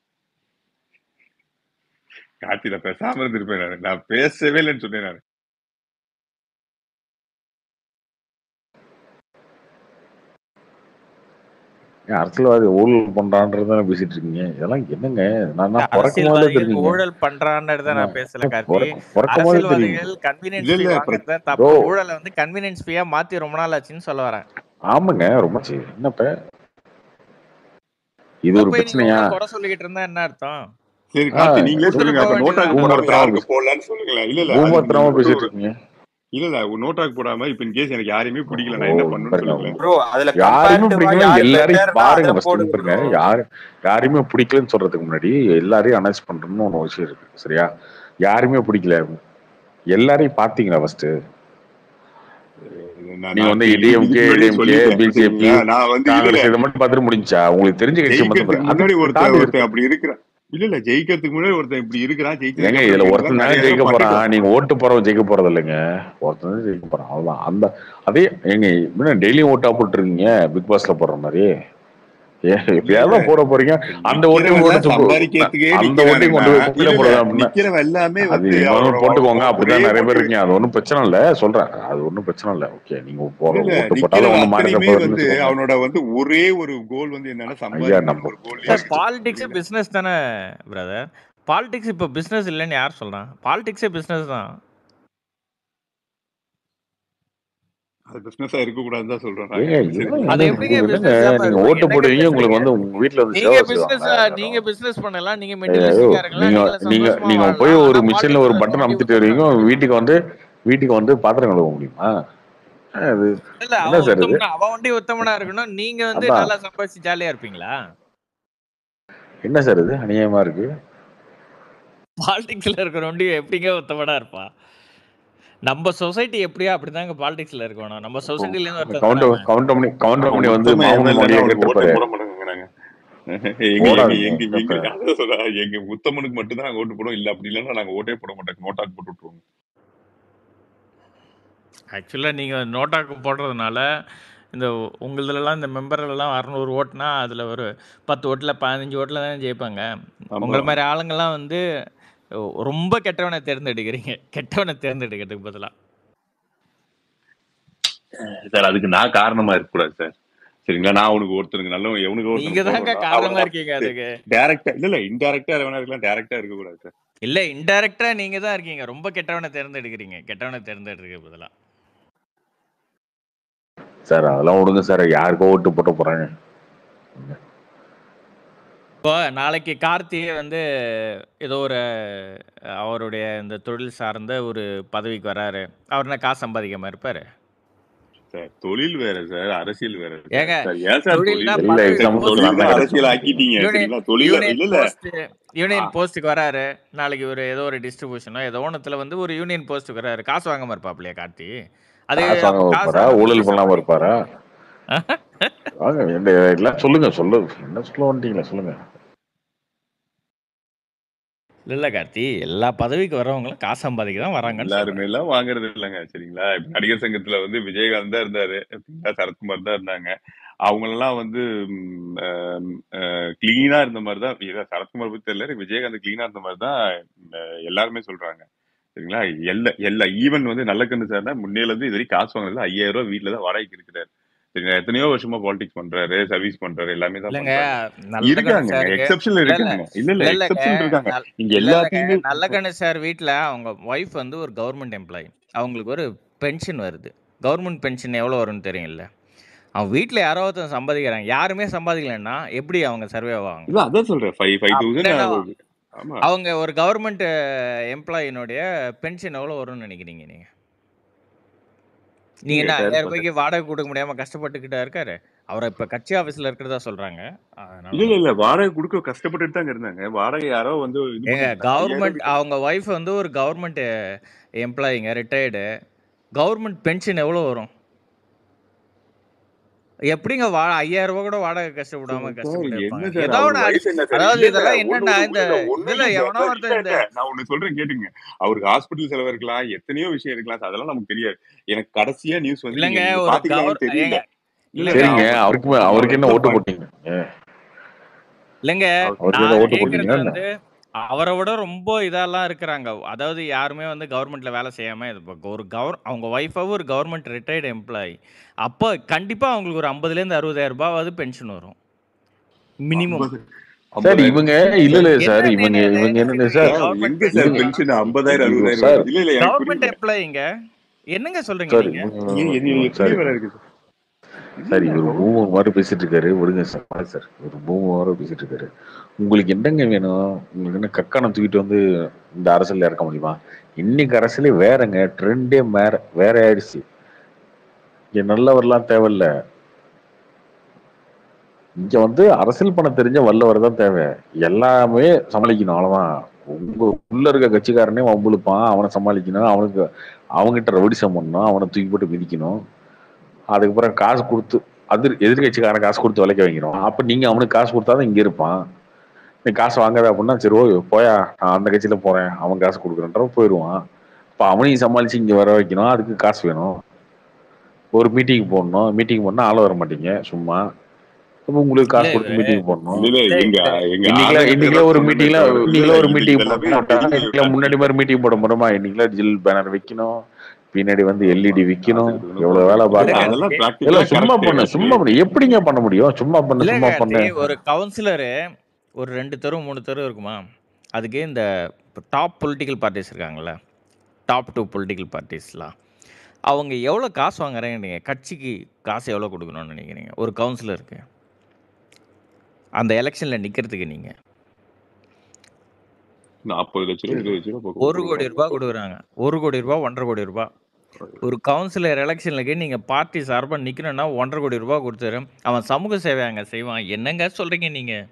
கார்த்தில பேசாம இருந்திருப்பேன் நானு. நான் பேசவே இல்லைன்னு சொன்னேன் நான் ஏன் அரசியல்வாதி ஊழல் பண்றான்றதானே பேசிட்டு இருக்கீங்க இதெல்லாம் என்னங்க நான் நான் பிறக்கும் போதே அரசியல்வாதிகள் தெரியுங்க ஊழல் பண்றான்றத நான் பேசல கார்த்தி. பிறக்கும் போதே தெரியுங்க அரசியல்வாதிகள் கன்வீனியன்ஸ் இல்ல ஃபீ இல்ல வாங்குறத பிர- தப்பு. ப்ரோ ஊழலை வந்து கன்வீனியன்ஸ் ஃபீயா மாத்தி ரொம்ப நாள் ஆச்சுன்னு சொல்ல வரேன். ஆமாங்க ரொம்ப சரி என்னப்ப இது இத ஒரு போய் நீங்க பிரச்சனையா உன்ன குறை சொல்லிக்கிட்டு இருந்தா என்ன அர்த்தம்? சரி ஆ கார்த்தி நீங்களே கொடுத்துட்டு சொல்லுங்க போக அப்ப வேண்டியதுதானே? நோட்டாக்கு போடாம ஊமத்தனமா யாருக்கு பேச போடலான்னு சொல்லுங்களேன் இல்ல இல்ல அதுக்கு ஊமத்தனமா நீங்க வந்து பேசிட்டு ஒரு இருக்கீங்க இல்ல இல்ல ஒரு நோட்டாக்கு போடாம இப்ப இன் கேஸ் எனக்கு யாரையுமே பிடிக்கல ஓ நான் என்ன பண்ணணும்னு பாருங்க சொல்லுங்களேன் ப்ரோ அதுல யாருமே கம்பேரிட்டிவா பிடிக்கல யாரு எல்லாரையும் பெட்டர்னா பாருங்க அதுல ஃபர்ஸ்ட் போடுங்க பாருங்க ப்ரோ யாரு யாரையுமே பிடிக்கலன்னு சொல்றதுக்கு முன்னாடி எல்லாரையும் அனலைஸ் பண்றோம்னு ஒரு விஷயம் இருக்கு சரியா யாருமே பிடிக்கல எல்லாரையும் பாத்தீங்களா ஃபர்ஸ்ட் நான் நீங்க நான் வந்து இதுக்கு இதுக்கு டிஎம்கே முன்னாடியே டிஎம்கே சொல்லிட்டேன் பிஜேபி சரிங்களா நான் வந்து இல்ல இல்ல காங்கிரஸ் இதை மட்டும் பார்த்துட்டு முடிஞ்சா உங்களுக்கு தெரிஞ்ச கட்சி மட்டும் ஜெயிக்கிறதுக்கு பாருங்க முன்னாடி அதுக்கு ஒருத்தன் தாண்டி ஒருத்தன் இருக்கு அப்படி இருக்கிறான் இல்ல இல்ல ஜெயிக்கிறதுக்கு முன்னாடி ஒருத்தன் இப்படி இருக்கிறான் ஜெயிச்சதுக்கு ஏங்க அப்புறம் இதுல இப்படி ஒருத்தன் இருக்கிறான் தானே நிறைய ஜெயிக்க தடவை போறான் பண்ணிட்டோம் நீங்க ஓட்டு போறவன் ஜெயிக்க போறது இல்லைங்க ஒருத்தன் தான் ஜெயிக்க போறான் அவ்வளவுதான் அந்த அதே ஏங்க என்ன டெய்லியும் ஓட்டா போட்டுருக்கீங்க பிக் பாஸ்ல போடுற மாதிரி ஏ இல்ல இல்ல எப்பயாவது போட போறீங்க அந்த ஓட்டையும் நிக்கிறவன் கொண்டு தான் வந்து சம்பாதிக்கிறதுக்கே அந்த ஓட்டையும் நிக்கிறானுங்கன்னா கொண்டு போய் இல்ல குப்பையில இல்ல போடுறது அப்படின்னா நிக்கிறவன் எல்லாமே அது வந்து நீங்க அவனோட போட்டுக்கோங்க ஒரே அப்படிதான் நிறைய பேர் மோட்டிவ் இருக்கீங்க அது ஒன்றும் பிரச்சனை இல்ல சொல்றேன் அது ஒன்றும் பிரச்சனை இல்ல ஓகே நீங்க போற இல்ல இல்ல ஓட்டு போட்டாலும் நிக்கிறவன் ஒன்றும் மாறிட அத்தனையுமே போறதுன்னு வந்து வச்சுக்கோங்க அவனோட வந்து ஒரே ஒரு கோல் வந்து என்னன்னா ஐயா சம்பாதிக்கணும் நம்ம ஒரு கோல் சார் இருக்கு பாலிடிக்ஸே சரிங்களா பிசினஸ் தானே பிரதர். பாலிடிக்ஸ் இப்ப பிசினஸ் இல்லைன்னு யார் சொல்றான்? பாலிடிக்ஸே பிசினஸ் தான். அது பிசினஸா இருக்க கூடாதுன்னு தான் சொல்றோம் ஏங்க நாங்க இதெல்லாம் சரிங்களா அது என்ன எப்படிங்க இது என்னங்க பிசினஸ் இல்லாம நீங்க இருக்கும்? ஓட்டு என்னங்க போடுவீங்க பேசுறீங்க? உங்களுக்கு வந்து உங்க வீட்டுல வந்து நீங்க சேவை பிசினஸ் செய்வாங்க நீங்க எல்லாரும் பிசினஸ் பண்ணலாம். நீங்க ஐயோ மெட்டீரியலிஸ்டிக்கா இருக்கலாம். நீங்க நீங்கள நீங்க சந்தோஷமா நீங்க போய் வாழலாம். ஒரு ஆனா மிஷின்ல ஒரு பாலிடிக்ஸ்ல பட்டன் இருக்கவங்க அமுத்திட்டு உத்தமனா வரீங்க இருக்கணும். வீட்டுக்கு வந்து வீட்டுக்கு வந்து பாத்திரம் கழுவ முடியுமா அது இல்ல என்ன அவன் சார் இது உத்தமனா அவன் வண்டி உத்தமனா இருக்கணும். நீங்க வந்து அதான் நல்லா சம்பாதிச்சு ஜாலியா இருப்பீங்களா? என்ன சார் இது அநியாயமா இருக்கு பாலிடிக்ஸ்ல இருக்கிற வண்டி எப்படிங்க உத்தமனா இருப்பான்? நம்ம சொசைட்டி எப்படியோ அப்படிதாங்க பாலிடிக்ஸ்ல இருக்கணும். நம்ம சொசைட்டில இருந்து ஒருத்தன் கவுண்ட் தானே அவன். கவுண்ட் பண்ணி கவுண்ட் பண்ணி வந்து உத்தம மாமூல் எம்எல்ஏன்னா மணியை அவனுக்கு ஓட்டே கேட்டிருப்பாரு போட மாட்டாங்க நாங்க எங்க எங்க போடாதீங்க எங்க எங்க என்னப்ப அதான் சொல்றேன் எங்க உத்தமனுக்கு மட்டும் தான் நாங்க ஓட்டு போடுவோம் இல்ல அப்படி இல்லைன்னா நாங்க ஓட்டே போட மாட்டோம் நோட்டாக்கு போட்டு விட்டுருவோம் ஆக்சுவலா நீங்க நோட்டாக்கு போடுறதுனால இந்த உங்களுதுலலாம் இந்த மெம்பர்லலாம் 600 ஓட்டுனா அதுல ஒரு 10 ஓட்டுல 15 ஓட்டுல தானே ஜெயிப்பாங்க. ஆமா உங்கள மாரி ஆளுங்கலாம் வந்து ரொம்ப கெட்டவன தேர்ந்தெடுக்கிறீங்க. கெட்டவன தேர்ந்தெடுக்கிறதுக்கு பதிலா. சார் அதுக்கு நான் காரணமா இருக்கக்கூடாது சார் சரிங்களா நான் உனக்கு ஒருத்தருக்கு நல்லவன் எவனுக்கு நீங்க ஒருத்தனுக்கு தாங்க போடுறோம்னா காரணமா அவ்வளவுதான் இருக்கீங்க அதுக்கு. டேரக்டா இல்ல இல்ல இன்டெரக்டா வேணா இருக்கலாம் டேரக்டா இருக்கக்கூடாது சார் இல்ல இன்டைரக்ட்டா நீங்க தான் இருக்கீங்க. ரொம்ப கெட்டவன தேர்ந்தெடுக்கிறீங்க. கெட்டவன தேர்ந்தெடுக்கிறதுக்கு பதிலா. சார் அதெல்லாம் விடுங்க சார் யாருக்கோ ஓட்டு போட்டு போறாங்க இப்போ நாளைக்கு கார்த்தியே வந்து ஏதோ ஒரு அவருடைய இந்த தொழில் சார்ந்த ஒரு பதவிக்கு வராரு. அவர் என்ன காசு சம்பாதிக்காம இருப்பாரு? சார் தொழில் வேற சார் அரசியல் வேற சார் ஏங்க சார் ஏன் சார் தொழில்னா தொழில் எல்லா பதவி எக்ஸாம்பிள்ஸும் போஸ்ட் நான் தொழில் தான் அரசியல் கிடைச்சேன் ஆக்கிட்டீங்க யூனியன் சரிங்களா தொழில யூனியன் இல்ல இல்ல போஸ்ட் ஆ, யூனியன் போஸ்ட்டுக்கு வராரு. நாளைக்கு ஒரு ஏதோ ஒரு டிஸ்ட்ரிபியூஷனோ ஏதோ ஒண்ணுத்துல வந்து ஒரு யூனியன் போஸ்ட்டுக்கு வராரு. காசு வாங்காம இருப்பாப்லயா கார்த்தி? அது காசு அப்ப வாங்காம காசு இருப்பாரா வாங்காம ஊழல் எப்படி பண்ணாம சம்பாதிக்க இருப்பாரா முடியும்? வாங்க என்ன எல்லாம் சொல்லுங்க சொல்லு என்ன சொல்ல வந்துட்டீங்களா சொல்லுங்க இல்ல இல்ல கார்த்தி. எல்லா பதவிக்கு வர்றவங்களும் காசு சம்பாதிக்க தான் வராங்கன்னு சொல்றேன். எல்லாருமே எல்லாம் வாங்குறது இல்லைங்க சரிங்களா இப்ப நடிகர் சங்கத்துல வந்து விஜயகாந்த் தான் இருந்தாரு சரிங்களா? சரத்குமார் தான் இருந்தாங்க அவங்க எல்லாம் வந்து கிளீனா இருந்த மாதிரி தான் இத சரத்குமார் பத்தி தெரியல விஜயகாந்த் கிளீனா இருந்த மாதிரி தான் அஹ், எல்லாருமே சொல்றாங்க சரிங்களா எல்லா எல்லா ஈவன் வந்து நல்லக்கண்ணு சார் தான் முன்னையில இருந்து இது வரைக்கும் காசு வாங்கினது ஐயாயிரம் ரூபாய் வீட்டுல தான் வாடகைக்கு இருக்கிறாரு சரிங்களா எத்தனையோ வருஷமா பாலிடிக்ஸ் பண்றாரு சர்வீஸ் பண்றாரு எல்லாமே தான் இல்லைங்க பண்றாரு நல்ல கணேஷ் இருக்காங்க சாருக்கு எக்ஸப்ஷன் இல்ல இல்ல இருக்காங்க இல்ல இல்ல இல்ல இல்லங்க எக்ஸப்ஷன் இருக்காங்க நல்- இங்க இல்ல இல்லங்க எல்லாத்தையுமே நல்ல கணேஷ் சார் வீட்டில் அவங்க ஒய்ஃப் வந்து ஒரு கவர்மெண்ட் எம்ப்ளாயி அவங்களுக்கு ஒரு பென்ஷன் வருது கவர்மெண்ட் பென்ஷன் எவ்வளோ வரும்னு தெரியும்ல அவன் வீட்டில் யாரோ ஒருத்தன் சம்பாதிக்கிறாங்க யாருமே சம்பாதிக்கலைன்னா எப்படி அவங்க சர்வே ஆவாங்க இல்ல அதான் சொல்றேன் ஃபைவ் ஃபைவ் அப்படின்னா தௌசண்ட் ஆமா அவங்க ஒரு கவர்மெண்ட் எம்ப்ளாயினுடைய பென்ஷன் எவ்வளோ வரும்னு நினைக்கிறீங்க நீங்கள் நீங்கள் என்ன கேட்டாரு ஐயாயிரம் பார்த்தேன் ரூபாய்க்கு வாடகை கொடுக்க முடியாமல் கஷ்டப்பட்டுக்கிட்டா இருக்காரு அவரை இப்போ கட்சி ஆஃபீஸில் இருக்கிறதா சொல்கிறாங்க அதனால இல்ல இல்ல இல்ல வாடகை கொடுக்க கஷ்டப்பட்டுட்டு தாங்க இருந்தாங்க வாடகை யாரோ வந்து இது ஏங்க பண்ணிருந்தாங்க ஐயாயிரம் கவர்மெண்ட் கிட்ட அவங்க ஒய்ஃப் வந்து ஒரு கவர்மெண்ட் எம்ப்ளாயிங்க ரிட்டையர்டு கவர்மெண்ட் பென்ஷன் எவ்வளோ வரும் எப்படிங்க வா ஐயாயிரம் ரூபாய் கூட வாடகை கஷ்டப்படாம சார் கஷ்டப்பட்டு என்ன இருப்பாங்க சார் ஏதோ அவர் ஒன்று அடி வயசு என்ன சார் அதாவது இல்ல இல்ல இதெல்லாம் ஒண்ணு என்னன்னா ஒண்ணு இந்த இல்ல ஒண்ணு இதுல இல்ல எவனோ சார் இல்ல ஒருத்தன் இந்த இல்ல நான் ஒண்ணு சொல்றேன் கேட்டுங்க அவருக்கு ஹாஸ்பிட்டல் செலவு இருக்கலாம் எத்தனையோ விஷயம் இருக்கலாம் சார் அதெல்லாம் நமக்கு தெரியாது எனக்கு கடைசியா நியூஸ் வந்து இல்லைங்க நீங்க நீங்க ஒரு பாத்தீங்களான்னு கவர் தெரியல ஏங்க இல்ல இல்லைங்க சரிங்க நான் அவருக்கு நான் அவருக்கு என்ன ஒருத்தர் ஓட்டு பண் போட்டீங்க ஏ, இல்லைங்க அவருக்கு என்ன நான் ஓட்டு கேட்கறது போட்டீங்களா என்ன வந்து அவரை விட ரொம்ப இதெல்லாம் இருக்கிறாங்க அதாவது யாருமே வந்து கவர்மெண்ட்ல வேலை செய்யாம இது இப்போ ஒரு கவர் அவங்க ஒய்ஃபாவும் ஒரு கவர்மெண்ட் ரிட்டையர்டு எம்ப்ளாயி அப்போ கண்டிப்பா அவங்களுக்கு ஒரு ஐம்பதுலேருந்து அறுபதாயிரம் ரூபாவது பென்ஷன் வரும் மினிமம் ஐம்பது சார் ஐம்பதாயிரம் இவங்க இல்ல இல்ல என்ன சார் இவங்க நீங்க இவங்க என்ன என்னன்னு சொல்றீங்க சார் சார் கவர்மெண்ட் எங்க சார் இவங்க பென்ஷன் ஐம்பதாயிரம் ஐயோ அறுபதாயிரம் சார் வருது இல்ல இல்ல எனக்கு கவர்மெண்ட் புரியுது எம்ப்ளாயிங்க என்னங்க சொல்றீங்க சார் நீங்க இவங்க ஏன் இது இவங்க சார் எப்படி வேலை இருக்கு சார் சார் இல்ல இவர் கவர்மெண்ட் பூமர் மாதிரி பேசிட்டு இருக்காரு விடுங்க சார் பாருங்க சார் ஒரு பூமர் மாதிரி பேசிட்டு இருக்காரு உங்களுக்கு என்னங்க வேணும் உங்களுக்கு என்ன கக்கான தூக்கிட்டு வந்து இந்த அரசியல் இறக்க முடியுமா இன்னைக்கு அரசியலே வேறங்க ட்ரெண்டே வேற வேற ஆயிடுச்சு இங்க நல்லவர்லாம் தேவையில்ல இங்க வந்து அரசியல் பண்ண தெரிஞ்ச வல்லவர் தான் தேவை எல்லாமே சமாளிக்கணும் அவ்வளவுதான் உங்க உள்ள இருக்க கட்சிக்காரனே வம்புழுப்பான் அவனை சமாளிக்கணும் அவனுக்கு அவங்ககிட்ட ரவுடிசம் பண்ணணும் அவனை தூக்கி போட்டு மிதிக்கணும் அதுக்கப்புறம் காசு கொடுத்து அது எதிர்கட்சிக்காரன் காசு கொடுத்து விலைக்க வைக்கிறோம் அப்ப நீங்க அவனுக்கு காசு கொடுத்தாதான் இங்க இருப்பான் நீ காசு வாங்காத அப்படின்னா சரி ஓ போயா நான் அந்த கட்சியில போறேன் அவன் காசு கொடுக்குறன்ற போயிடுவான் அப்ப அவனையும் சமாளிச்சு இங்க வர வைக்கணும் அதுக்கு காசு வேணும் ஒரு மீட்டிங் போடணும் மீட்டிங் பண்ணா ஆள வர மாட்டீங்க சும்மா அப்ப உங்களுக்கு இல்ல காசு கொடுத்து மீட்டிங் போடணும் இல்ல இல்ல இல்ல எங்க இந்த எங்க இன்னைக்குல ஆதங்கத்தை இன்னைக்குல தான் ஒரு சொன்னமே மீட்டிங்ல தவிர இல்ல இன்னைக்குல இல்ல ஒரு இது மீட்டிங் இதெல்லாமே போட்டா பெரிய இன்னைக்குல முன்னாடி மாதிரி மீட்டிங் போட முடியுமா இன்னைக்குல ஜில் பேனர் வைக்கணும் பின்னாடி வந்து எல்இடி காசு விற்கணும் கொடுக்கணும் எவ்வளவு வேலை போடணும் இல்ல இல்லங்க பார்க்கணும் அதெல்லாம் சே- இல்ல பிராக்டிக்கலா சும்மா கரெக்ட் பண்ணு ஆக்சுவலி சும்மா பண்ணு எப்படிங்க பண்ண முடியும் சும்மா பண்ணு சும்மா இல்லங்க பண்ணு தி ஒரு கவுன்சிலரு ஒரு ரெண்டு தெரு மூணு தெரு இருக்குமா அதுக்கு இந்த டாப் பொலிட்டிக்கல் பார்ட்டிஸ் இருக்காங்கல்ல டாப் டூ பொலிட்டிக்கல் பார்ட்டிஸ்லாம் அவங்க எவ்வளோ காசு வாங்குறாங்க நீங்கள் கட்சிக்கு காசு எவ்வளோ கொடுக்கணும்னு நினைக்கிறீங்க ஒரு கவுன்சிலருக்கு அந்த எலெக்ஷனில் நிற்கிறதுக்கு நீங்கள் நாற்பது லட்ச ரூபா இருபது லட்ச ரூபா பக்கம் ஒரு கோடி கொடுக்குறாங்க ரூபாய் கொடுக்குறாங்க ஒரு கோடி ரூபாய் ஒன்றரை கோடி ரூபாய் ஒரு கவுன்சிலர் எலெக்ஷனுக்கு நீங்கள் பார்ட்டி சார்பாக நிற்கணும்னா ஒன்றரை கோடி ரூபாய் கொடுத்துரு அவன் சமூக சேவை அங்கே செய்வான் என்னங்க சொல்கிறீங்க நீங்கள்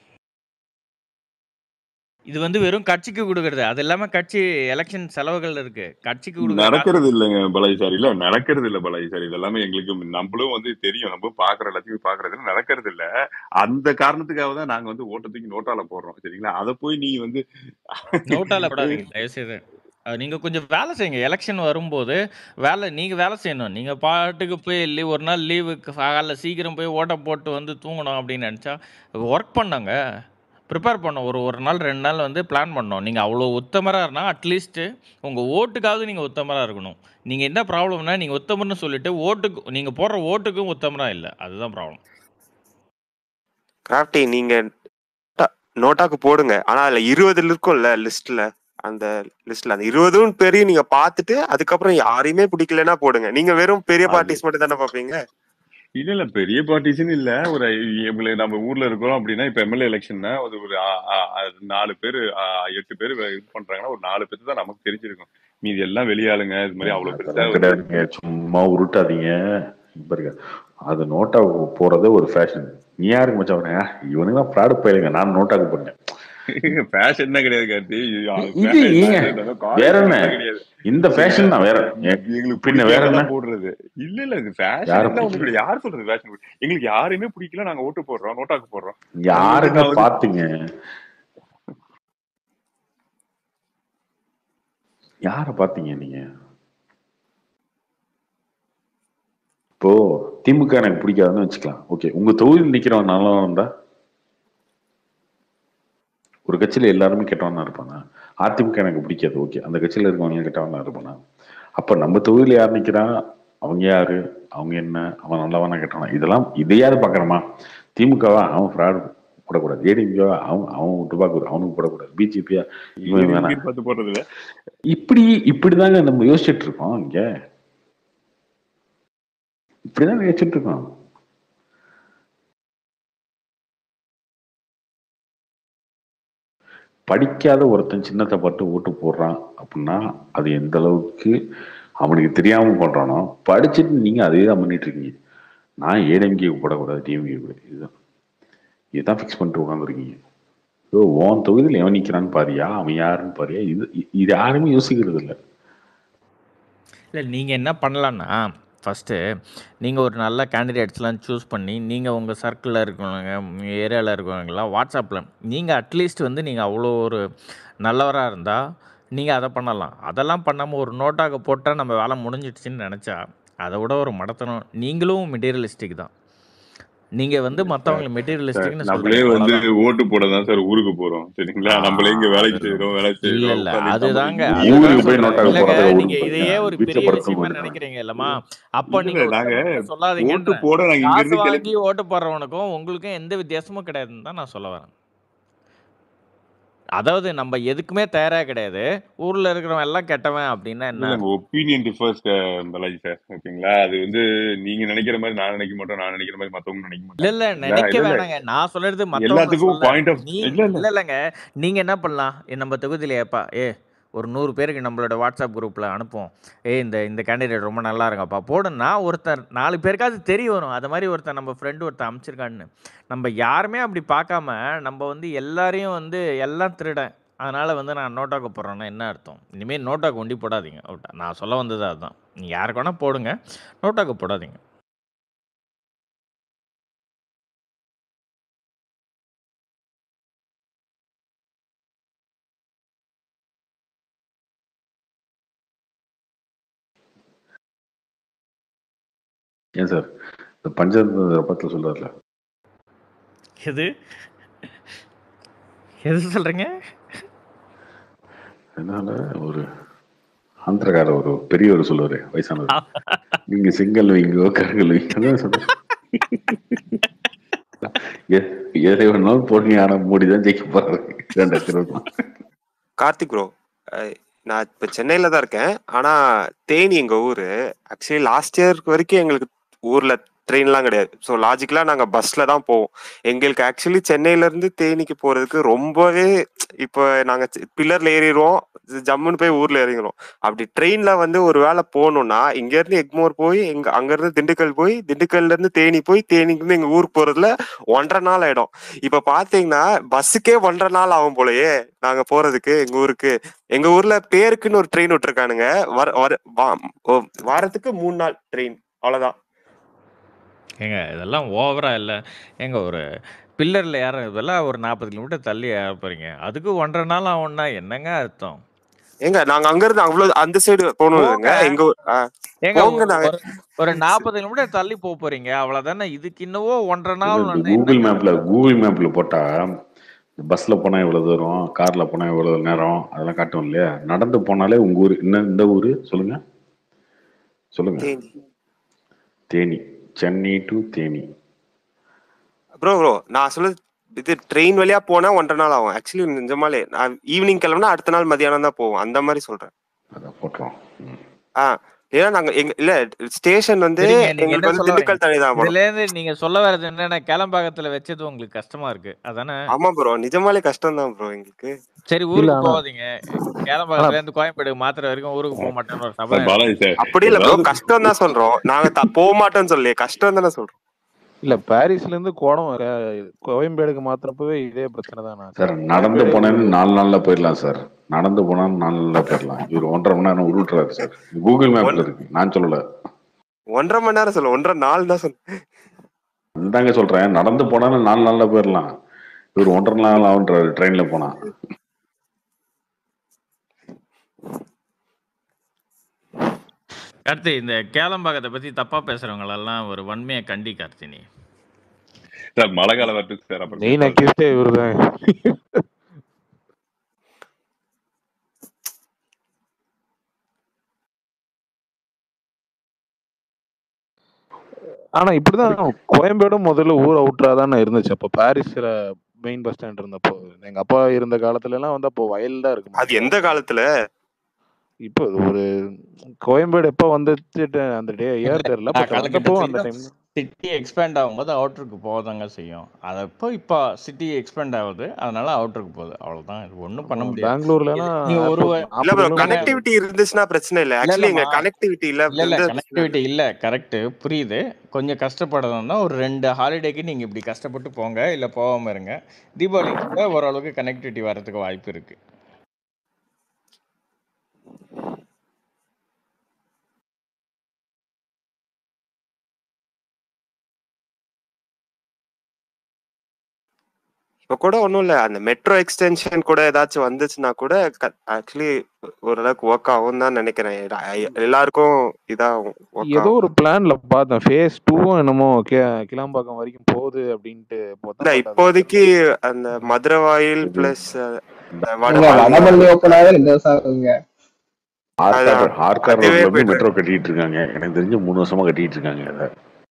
இது வந்து வெறும் கட்சிக்கு கொடுக்கறது அது இல்லாமல் கட்சி எலெக்ஷன் செலவுகள் இருக்கு கட்சிக்கு கொடுக்குற காசு நடக்கிறது இல்லைங்க பாலாஜி சார் இல்ல நடக்கிறது இல்ல பாலாஜி சார் இதெல்லாமே எங்களுக்கு நம்மளும் வந்து தெரியும் நம்ம பாக்குற எல்லாத்தையும் பாக்குறது இல்ல நடக்கிறது இல்ல அந்த காரணத்துக்காக தான் நாங்க வந்து ஓட்ட தூக்கி நோட்டால போடுறோம் சரிங்களா அதை போய் நீ வந்து நோட்டால போடாதீங்க தயவுசெய்து அது நீங்கள் கொஞ்சம் வேலை செய்யுங்க எலெக்ஷன் வரும்போது வேலை நீங்கள் வேலை செய்யணும் நீங்கள் பாட்டுக்கு போய் லீவ் ஒரு நாள் லீவுக்கு காலைல சீக்கிரம் போய் ஓட்ட போட்டு வந்து தூங்கணும் அப்படின்னு நினச்சா ஒர்க் பண்ணாங்க ப்ரிப்பேர் பண்ணோம் ஒரு ஒரு நாள் ரெண்டு நாள் வந்து பிளான் பண்ணோம் நீங்கள் அவ்வளோ உத்தமராக இருந்தால் அட்லீஸ்ட்டு உங்கள் ஓட்டுக்காவது நீங்கள் உத்தமராக இருக்கணும் நீங்கள் என்ன ப்ராப்ளம்னா நீங்கள் உத்தமர்னு சொல்லிட்டு ஓட்டுக்கு நீங்கள் போடுற ஓட்டுக்கும் உத்தமராக இல்லை அதுதான் ப்ராப்ளம் கிராஃப்டி நீங்க நோட்டா- நோட்டாக்கு போடுங்க ஆனா அதுல இருபதுல இருக்கும்ல லிஸ்ட்ல அந்த லிஸ்ட்ல அந்த இருபதும் பேரையும் நீங்க பார்த்துட்டு அதுக்கப்புறம் யாரையுமே பிடிக்கலன்னா போடுங்க நீங்க வெறும் பெரிய அது பார்ட்டிஸ் மட்டும் தானே பாப்பீங்க இல்ல இல்ல பெரிய பார்ட்டிஸ்னு இல்ல ஒரு இவங்கள நம்ம ஊர்ல இருக்கிறோம் அப்படின்னா இப்ப எம்எல்ஏ எலெக்ஷன்னா அது ஒரு ஆ, ஆ, ஆ, நாலு பேர் எட்டு பேர் இது பண்றாங்கன்னா ஒரு நாலு பேர் தான் நமக்கு தெரிஞ்சிருக்கும் மீதி எல்லாம் வெளியாளுங்க இது மாதிரி அவ்வளவு பெருசா அதெல்லாம் வந்து கிடையாதுங்க சும்மா உருட்டாதீங்க பாருங்க அது நோட்டா போறதே ஒரு ஃபேஷன் நீ யாருக்கு மச்சவனே இவனுங்க தான் ப்ராடு பயிலுங்க நான் நோட்டாக்கு பண்ணேன் ஃபேஷன் கிடையாது கார்த்தி இது ஏங்க வேற என்ன கிடையாது இந்த ஃபேஷன் தான் வேற எங்களுக்கு பின்ன வேற என்ன பிடிக்காதான் போடுறது இல்ல இல்ல இது யார ஃபேஷன் ஒண்ணு பிடிக்கல கிடையாது யார் சொல்றது ஃபேஷன் எங்களுக்கு யாரையுமே பிடிக்கல நாங்க ஓட்டு போடுறோம் நோட்டாக்கு போடுறோம் அது வந்து யாருங்க நான் வந்து பாத்தீங்க யார பாத்தீங்க நீங்க இப்போ திமுக எனக்கு பிடிக்காதுன்னு வச்சுக்கலாம் ஓகே உங்க தொகுதியில் நிக்கிறவன் நல்லா இருந்தா ஒரு கட்சியில எல்லாருமே கெட்டவனா இருப்பாங்க அதிமுக எனக்கு பிடிக்காது ஓகே அந்த கட்சியில இருக்கவங்க கெட்டவனா இருப்பானா அப்ப நம்ம தொகுதியில யார் நிக்கிறா அவங்க யாரு அவங்க என்ன அவன் நல்லவனா கெட்டவனா இதெல்லாம் இதையாவது பார்க்குறோமா திமுகவா அவன் ஃப்ராட் போடக்கூடாது ஏடிஎம்கேவா அவன் அவன் துப்பாக்கூர் அவனுக்கு போடக்கூடாது பிஜேபியா இவன் வேணாம் ஏடிஎம்கே பார்த்து போடுறது இல்ல இப்படி இப்படிதாங்க நம்ம யோசிச்சுட்டு இருக்கோம் இங்க இப்படிதான் யோசிச்சுட்டு இருக்கோம் படிக்காத ஒருத்தன் சின்னத்தை பார்த்து ஓட்டு போடுறான் அப்படின்னா அது எந்த அளவுக்கு அவனுக்கு தெரியாம பண்றானோ படிச்சுட்டு நீங்க அதே தான் பண்ணிட்டு இருக்கீங்க நான் ஏடிஎம்கே போடக்கூடாது டிஎம்கே கூட இதுதான் இதுதான் ஃபிக்ஸ் பண்ணிட்டு உட்காந்துருக்கீங்க ஸோ உன் தொகுதியில் எவன் நிற்கிறான்னு பாரியா அவன் யாருன்னு பாரியா இது இது யாருமே யோசிக்கிறது இல்லை இல்லை நீங்கள் என்ன பண்ணலான்னா ஃபஸ்ட்டு நீங்கள் ஒரு நல்ல கேண்டிடேட்ஸ்லாம் சூஸ் பண்ணி நீங்கள் உங்கள் சர்க்கிளில் இருக்கவங்க உங்கள் ஏரியாவில் இருக்கவங்கலாம் வாட்ஸ்அப்பில் நீங்கள் அட்லீஸ்ட் வந்து நீங்கள் அவ்வளோ ஒரு நல்லவராக இருந்தால் நீங்கள் அதை பண்ணலாம் அதெல்லாம் பண்ணாமல் ஒரு நோட்டாக போட்டால் நம்ம வேலை முடிஞ்சிடுச்சுன்னு நினச்சா அதை விட ஒரு மடத்தனம் நீங்களும் மெட்டீரியலிஸ்டிக் தான் நீங்கள் வந்து மற்றவங்களை சார் மெட்டீரியலிஸ்டிக்னு நம்மளே சொல்கிறீங்க வந்து அவ்வளோதான் ஓட்டு போட தான் சார் ஊருக்கு போறோம் சரிங்களா நம்மளே இங்க வேலைக்கு அது செய்யறோம் வேலை இல்லை செய்யறோம் இல்லை உட்காந்து அதுதாங்க சம்பளம் அதுதான் ஊருக்கு போய் சொல்கிறேன் நோட்டாக இல்லைங்க போறதை ஊருக்கு நீங்கள் இதையே போயிருக்காங்க ஒரு பெரிய மிச்சப்படுத்த விஷயமா போயிருக்காங்க நினைக்கிறீங்க இல்லைம்மா அப்போ இல்ல நீங்கள் நாங்க ஒருத்தவங்ககிட்ட ஓட்டு சொல்லாதீங்கன்ற போட நாங்க இங்க காசு இருந்து வாங்கி கிளம்பி ஓட்டு போடுறவனுக்கும் உங்களுக்கும் எந்த வித்தியாசமும் கிடையாதுன்னு தான் நான் சொல்ல வரேன் அதாவது நம்ம எதுக்குமே தயாராக கிடையாது ஊரில் இருக்கிறவன் எல்லாம் கெட்டவன் அப்படின்னா என்ன இல்ல ஒப்பீனியன் டிஃபர்ஸ் பாலாஜி சார் ஓகேங்களா அது வந்து நீங்க நினைக்கிற மாதிரி நான் நினைக்க மாட்டோம் நான் நினைக்கிற மாதிரி மத்தவங்க நினைக்க இல்லை மாட்டாங்க இல்லை சரிங்களா நினைக்க இல்ல இல்ல வேணாங்க நான் சொல்றது மற்றவங்களை எல்லாத்துக்கும் சொல்ல பாயிண்ட் ஆஃப் நீ இல்ல இல்ல இல்லை இல்லைங்க நீங்கள் என்ன பண்ணலாம் ஏ, நம்ம தொகுதியில் ஏப்பா ஏ ஒரு நூறு பேருக்கு நம்மளோட வாட்ஸ்அப் குரூப்பில் அனுப்புவோம் ஏ இந்த இந்த கேண்டிடேட் ரொம்ப நல்லா இருங்கப்பா போடுன்னா ஒருத்தர் நாலு பேருக்காவது தெரிய வரும் அது மாதிரி ஒருத்தர் நம்ம ஃப்ரெண்டு ஒருத்தர் அமைச்சிருக்கான்னு நம்ம யாருமே அப்படி பார்க்காம நம்ம வந்து எல்லாரையும் வந்து எல்லாம் திருடன் அதனால் வந்து நான் நோட்டாக்கு போடுறேன்னா என்ன அர்த்தம் இனிமேல் நோட்டாக்கு ஒண்டி போடாதீங்க அவுட்டா. நான் சொல்ல வந்தது அதுதான் நீ யாருக்கு வேணால் போடுங்க நோட்டாக்கு போடாதீங்க ஏன் சார் இந்த பஞ்சதந்திர பத்தில் சொல்றாருல எது எது சொல்கிறீங்க அதனால ஒரு ஆந்திரக்கார ஒரு பெரியவர் சொல்லுவாரு வயசானவர் நீங்க செங்கல் வைங்கோ கருங்கல் வைங்க அதான் சொல்றேன் எ- எதை வேணாலும் போடுங்க ஆனா மூடி தான் ஜெயிக்க போறாரு ரெண்டாயிரத்தி இருபத்தி கார்த்திக் ப்ரோ நான் இப்ப சென்னையில தான் இருக்கேன் ஆனா தேனி எங்க ஊரு ஆக்சுவலி லாஸ்ட் இயர் வரைக்கும் எங்களுக்கு ஊர்ல ட்ரெயின்லாம் கிடையாது ஸோ லாஜிக்கலா நாங்க பஸ்ல தான் போவோம் எங்களுக்கு ஆக்சுவலி சென்னையில இருந்து தேனிக்கு போறதுக்கு ரொம்பவே இப்போ நாங்க பில்லர்ல ஏறிடுவோம் ஜம்முன்னு போய் ஊர்ல இறங்கிடுவோம் அப்படி ட்ரெயின்ல வந்து ஒரு வேளை போகணும்னா இங்க இருந்து எக்மோர் போய் எங்க அங்க இருந்து திண்டுக்கல் போய் திண்டுக்கல்ல இருந்து தேனி போய் தேனிக்கு இருந்து எங்க ஊருக்கு போறதுல ஒன்றரை நாள் ஆயிடும் இப்ப பாத்தீங்கன்னா பஸ்ஸுக்கே ஒன்றரை நாள் ஆகும் போலயே நாங்க போறதுக்கு எங்க ஊருக்கு எங்க ஊர்ல பேருக்குன்னு ஒரு ட்ரெயின் விட்டுருக்கானுங்க வர வர வா- ஓ, வாரத்துக்கு மூணு நாள் ட்ரெயின் அவ்வளவுதான் ஏங்க இதெல்லாம் ஓவரா இல்லை ஏங்க ஒரு பில்லரில் ஏற இதெல்லாம் ஒரு நாற்பது கிலோமீட்டர் தள்ளி ஏற போகிறீங்க அதுக்கு ஒன்றரை நாள் ஆகும்னா என்னங்க அர்த்தம் ஏங்க நாங்க அங்க இருந்து அவ்வளவு அந்த சைடு போகணுங்க போங்க எங்க ஊர் ஆ, ஏங்க போங்க ஒரு நாங்க ஒரு ஒரு நாற்பது கிலோமீட்டர் தள்ளி போக போறீங்க அவ்வளோதானே இதுக்கு இன்னவோ ஒன்றரை நாள் இந்த வந்து கூகுள் என்னங்க மேப்ல அர்த்தம் கூகுள் மேப்ல போட்டா பஸ்ல போனா இவ்வளவு தூரம் கார்ல போனா இவ்வளவு நேரம் அதெல்லாம் காட்டும் இல்லையா நடந்து போனாலே உங்க ஊர் இன்னும் இந்த ஊரு சொல்லுங்க சொல்லுங்க Theni Theni Chennai to Theni bro bro நான் சொல்ல இது ட்ரெயின் வழியா போனா ஒன்றரை நாள் ஆகும் ஆக்சுவலி நிஜமாலே நான் ஈவினிங் கிளம்புனா அடுத்த நாள் மதியானம் தான் போவோம் அந்த மாதிரி சொல்றேன் அதான் போட்டுறோம் ம். ஆ ஏன்னா நாங்க எங்க இல்ல ஸ்டேஷன் வந்து சரிங்க நீங்க எங்களுக்கு என்ன வந்து சொல்ல வரீங்க திண்டுக்கல் தனி தான் இதுல இருந்து நீங்க சொல்ல வர்றது என்னன்னா கேளம்பாக்கத்துல வச்சது உங்களுக்கு கஷ்டமா இருக்கு அதானே ஆமா ப்ரோ நிஜமாலே கஷ்டம் தான் ப்ரோ எங்களுக்கு சரி இல்ல ஊருக்கு ஆனா போகாதீங்க ஆனா கேளம்பாக்கத்துல இருந்து கோயம்பேடு மாத்திரை வரைக்கும் ஊருக்கு போக மாட்டேன்னு ஒரு சார் சபதம் பாலாஜி எடுத்துங்க சார் அப்படி இல்ல ப்ரோ ஏதாவது கஷ்டம் தான் சொல்றோம் நாங்க த- போக மாட்டோம்னு சொல்லலையே கஷ்டம் தானே சொல்றோம் இல்ல பாரிஸ்ல இருந்து கோடம் வர கோயம்பேடுக்கு மாத்திரப்பவே இதே பிரச்சனை தானா சார் நடந்து கோயம்பேடு போனேன்னு நாலு நாள்ல போயிடலாம் சார் நடந்து போனா நாலு நாள்ல போயிடலாம் இவர் ஒன்றரை மணி நேரம் உருட்டுறாரு சார் கூகுள் ஒன் மேப்ல இருக்கு நான் சொல்லல ஒன்றரை மணி நேரம் சொல்ல ஒன்றரை நாள் தான் சொல்ல அதுதாங்க சொல்றேன் நடந்து போனாலும் நாலு நாள்ல போயிடலாம் இவர் ஒன்றரை நாள் ஆகுன்றாரு ட்ரெயின்ல போனா கார்த்தி இந்த கேளம்பாக்கத்தை பத்தி தப்பா பேசுறவங்களெல்லாம் ஒரு வன்மையை கண்டி கார்த்தி நீ சார் மழை காலம் வரட்டுக்கு சார் அப்புறம் மெயின் பேசலாம் சார் அக்யூஸ்டே இவருதான் ஆனா இப்படிதான் கோயம்பேடும் முதல்ல ஊர் அவுட்டரா தானே இருந்துச்சு அப்போ பாரிஸ்ல மெயின் பஸ் ஸ்டாண்ட் இருந்தப்போ எங்க அப்பா இருந்த காலத்துல எல்லாம் வந்து அப்போ வயல் தான் இருக்கு அது எந்த காலத்துல இப்போ இது ஒரு கோயம்பேடு எப்போ வந்துச்சு அந்த டே இயர் தெரியல நான் பட் வந்தப்போ அந்த காலகட்டத்தில் டைம் சிட்டி எக்ஸ்பேண்ட் ஆகும்போது அவுட்டருக்கு போதாங்க செய்யும் அது இப்போ இப்போ சிட்டி எக்ஸ்பேண்ட் ஆகுது அதனால அவுட்டருக்கு போகுது அவ்வளவுதான் இது ஒன்றும் பண்ண முடியாது பெங்களூர்லலாம் நீ ஒரு வ- இல்ல ப்ரோ நாற்பது கனெக்டிவிட்டி இருந்துச்சுன்னா பிரச்சனை இல்ல இல்ல ஆக்சுவலி இங்க இல்லம்மா கனெக்டிவிட்டி இல்ல இல்ல இல்ல வந்து கனெக்டிவிட்டி இல்ல கரெக்ட் புரியுது கொஞ்சம் கஷ்டப்படுறதுனா ஒரு ரெண்டு ஹாலிடேக்கு நீங்க இப்படி கஷ்டப்பட்டு போங்க இல்ல போகாம இருங்க தீபாவளிக்கு கூட ஓரளவுக்கு கனெக்டிவிட்டி வர்றதுக்கு வாய்ப்பு இருக்கு இப்ப கூட ஒண்ணும் இல்ல அந்த மெட்ரோ எக்ஸ்டென்ஷன் கூட ஏதாச்சும் வந்துச்சுன்னா கூட ஆக்சுவலி ஓரளவுக்கு ஒர்க் ஆகும் தான் நினைக்கிறேன் எ- எல்லாருக்கும் இதா ஒர்க் ஏதோ ஆகும் ஒரு பிளான்ல பார்த்தேன் ஃபேஸ் டூவும் என்னமோ கே கிளாம்பாக்கம் வரைக்கும் போகுது அப்படின்ட்டு இல்ல பார்த்தேன் பட் அது இப்போதைக்கு அந்த மதுரவாயில் பிளஸ் ஏங்க வடபழனி வடபழனி ஓப்பன் ஆகவே ரெண்டு வருஷம் ஆகுங்க ஆர்கார் அதான் ஆர்கார் அதுவே ரோட்ல இருந்து போயிட்டு மெட்ரோ கட்டிட்டு இருக்காங்க எனக்கு தெரிஞ்சு மூணு வருஷமா கட்டிட்டு இருக்காங்க அதை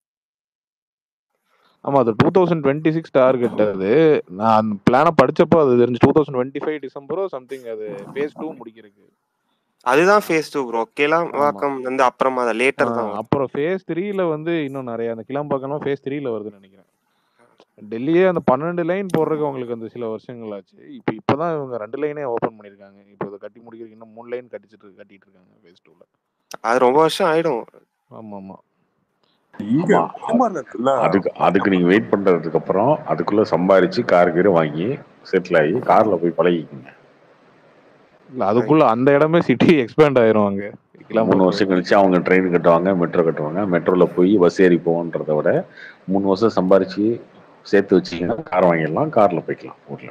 ஆமா அது two thousand twenty six target அது நான் அந்த பிளானை படிச்சப்போ அது தெரிஞ்சு டூ தௌசண்ட் டுவெண்ட்டி ஃபைவ் டிசம்பரோ சம்திங் அது ஃபேஸ் டூ முடிக்கிறதுக்கு அதுதான் ஃபேஸ் டூ ப்ரோ ஆமா கிளாம்பாக்கம் வந்து அப்புறமா தான் ஆ, லேட்டர் தான் வரும் அப்புறம் ஃபேஸ் த்ரீல வந்து இன்னும் நிறைய அந்த கிளாம்பாக்கம்லாம் ஃபேஸ் த்ரீல வருதுன்னு நினைக்கிறேன் டெல்லியே அந்த பன்னெண்டு லைன் போடுறதுக்கு அவங்களுக்கு அந்த சில வருஷங்கள் ஆச்சு இப்போ இப்போதான் இவங்க ரெண்டு லைனே ஓப்பன் பண்ணியிருக்காங்க இப்போ இதை கட்டி முடிக்கிறதுக்கு இன்னும் மூணு லைன் கட்டிச்சிட்டு கட்டிட்டு இருக்காங்க ஃபேஸ் டூல அது ரொம்ப வருஷம் ஆயிடும் ஆமா ஆமா இங்க ஆமா அ- ஓமார்ல நல்லா அதுக்கு அதுக்கு நீங்க வெயிட் பண்றதுக்கு அப்புறம் அதுக்குள்ள சம்பாரிச்சு கார் கீரை வாங்கி செட்டில் ஆகி கார்ல போய் பழகிக்கங்க இல்ல அதுக்குள்ள அந்த இடமே சிட்டி எக்ஸ்பேண்ட் ஆயிரும் அங்க மூணு கிளாம்பாக்கம் வருஷம் கழிச்சு அவங்க ட்ரெயின் கட்டுவாங்க மெட்ரோ கட்டுவாங்க மெட்ரோல போய் பஸ் ஏறி போவோன்றத விட மூணு வருஷம் சம்பாரிச்சு சேர்த்து வச்சீங்கன்னா கார் வாங்கிடலாம் கார்ல போய்க்கலாம் ஊர்ல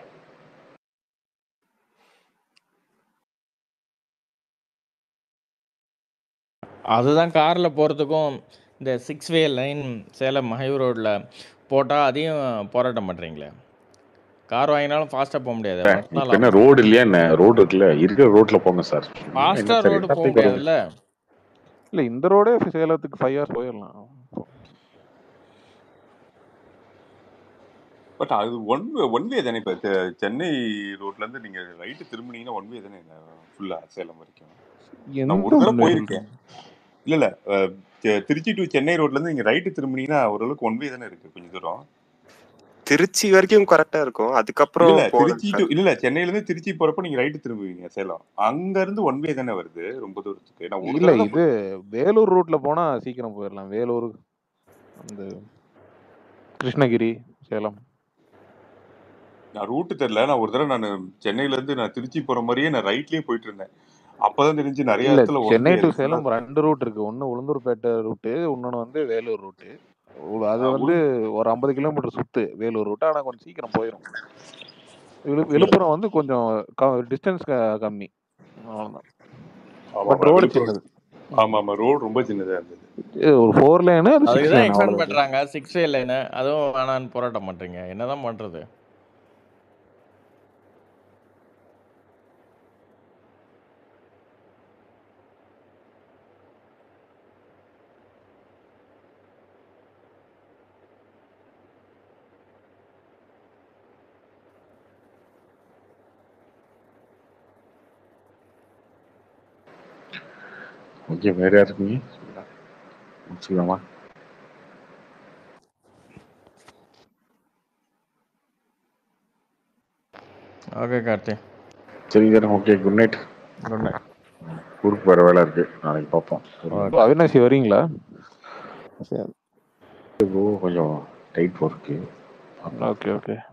அதுதான் கார்ல போறதுக்கும் இந்த சிக்ஸ் வே லைன் சேலம் மஹையூர் ரோட்ல போட்டா அதையும் போராட்டம் பண்றீங்களே கார் வாங்கினாலும் ஃபாஸ்டா போக முடியாது இப்ப மொத்த நாள் இப்ப என்ன ஆகும் ரோடு இல்லையா என்ன ரோடு இருக்குல்ல இருக்கிற ரோட்ல போங்க சார் ஃபாஸ்டா என்ன சரி ரோடு போக டிராபிக் வரும் முடியாதுல்ல இல்ல இந்த ரோடே சேலத்துக்கு ஃபைவ் ஹவர்ஸ் போயிடலாம் பட் அது ஒன் ஒன் வே தானே இப்ப செ- சென்னை ரோட்ல இருந்து நீங்க ரைட்டு திரும்பினீங்கன்னா ஒன் வே தானே ஃபுல்லா சேலம் வரைக்கும் நான் எந்த ஒரு தடவை ஒன்று போயிருக்கேன் இல்ல இல்ல அஹ், செ- திருச்சி டு சென்னை ரோட்ல இருந்து நீங்க ரைட்டு திரும்பினீங்கன்னா ஓரளவுக்கு ஒன் வே தானே இருக்கு கொஞ்சம் தூரம் திருச்சி வரைக்கும் கரெக்டா இருக்கும் இல்ல அதுக்கப்புறம் இல்ல போறது திருச்சி டு இல்ல இல்ல சென்னையில இருந்து திருச்சி போறப்ப நீங்க ரைட்டு திரும்புவீங்க சேலம் அங்க இருந்து ஒன் வே தானே வருது ரொம்ப தூரத்துக்கு நான் ஒரு இல்ல தடவை தான் இது வேலூர் ரூட்ல போனா சீக்கிரம் போயிடலாம் வேலூர் அந்த கிருஷ்ணகிரி சேலம் நான் ரூட்டு தெரியல நான் ஒரு தடவை நான் சென்னையில இருந்து நான் திருச்சி போற மாதிரியே நான் ரைட்லயே போயிட்டு இருந்தேன் அப்பதான் தெரிஞ்சு நிறைய இல்ல இடத்துல ஒன் சென்னை வே டு இருக்கு சேலம் ரெண்டு ரூட் இருக்கு ஒன்னு உளுந்தூர்பேட்டை ரூட்டு இன்னொன்னு வந்து வேலூர் ரூட்டு அது வந்து ஒரு ஐம்பது கிலோமீட்டர் சுத்து வேலூர் ரூட் ஆனா கொஞ்சம் சீக்கிரம் போயிடும் விழு விழுப்புரம் வந்து கொஞ்சம் டிஸ்டன்ஸ் கம்மி அவ்வளவுதான் ஆமா பட் ஆமா ரோடு விழுப்புரம் சின்னது ஆமா ஆமா ரோடு ரொம்ப சின்னதா இருந்தது இது ஒரு ஃபோர் லேனு அது அதுக்கு சிக்ஸ் தான் லேன் எக்ஸ்பேண்ட் அவ்வளவுதான் பண்றாங்க சிக்ஸ் வே லைனு அதுவும் வேணான்னு போராட்டம் பண்றீங்க என்னதான் பண்றது ஓகே வேற யாருக்குங்க முடிச்சுக்கலாமா ஓகே கார்த்தி சரி தானே okay good night good night ஊருக்கு வேற வேலை இருக்கு நாளைக்கு பார்ப்போம் ஓகே அவினாசி வரீங்களா சரி கொஞ்சம் டைட் ஒர்க்கு ஓகே ஓகே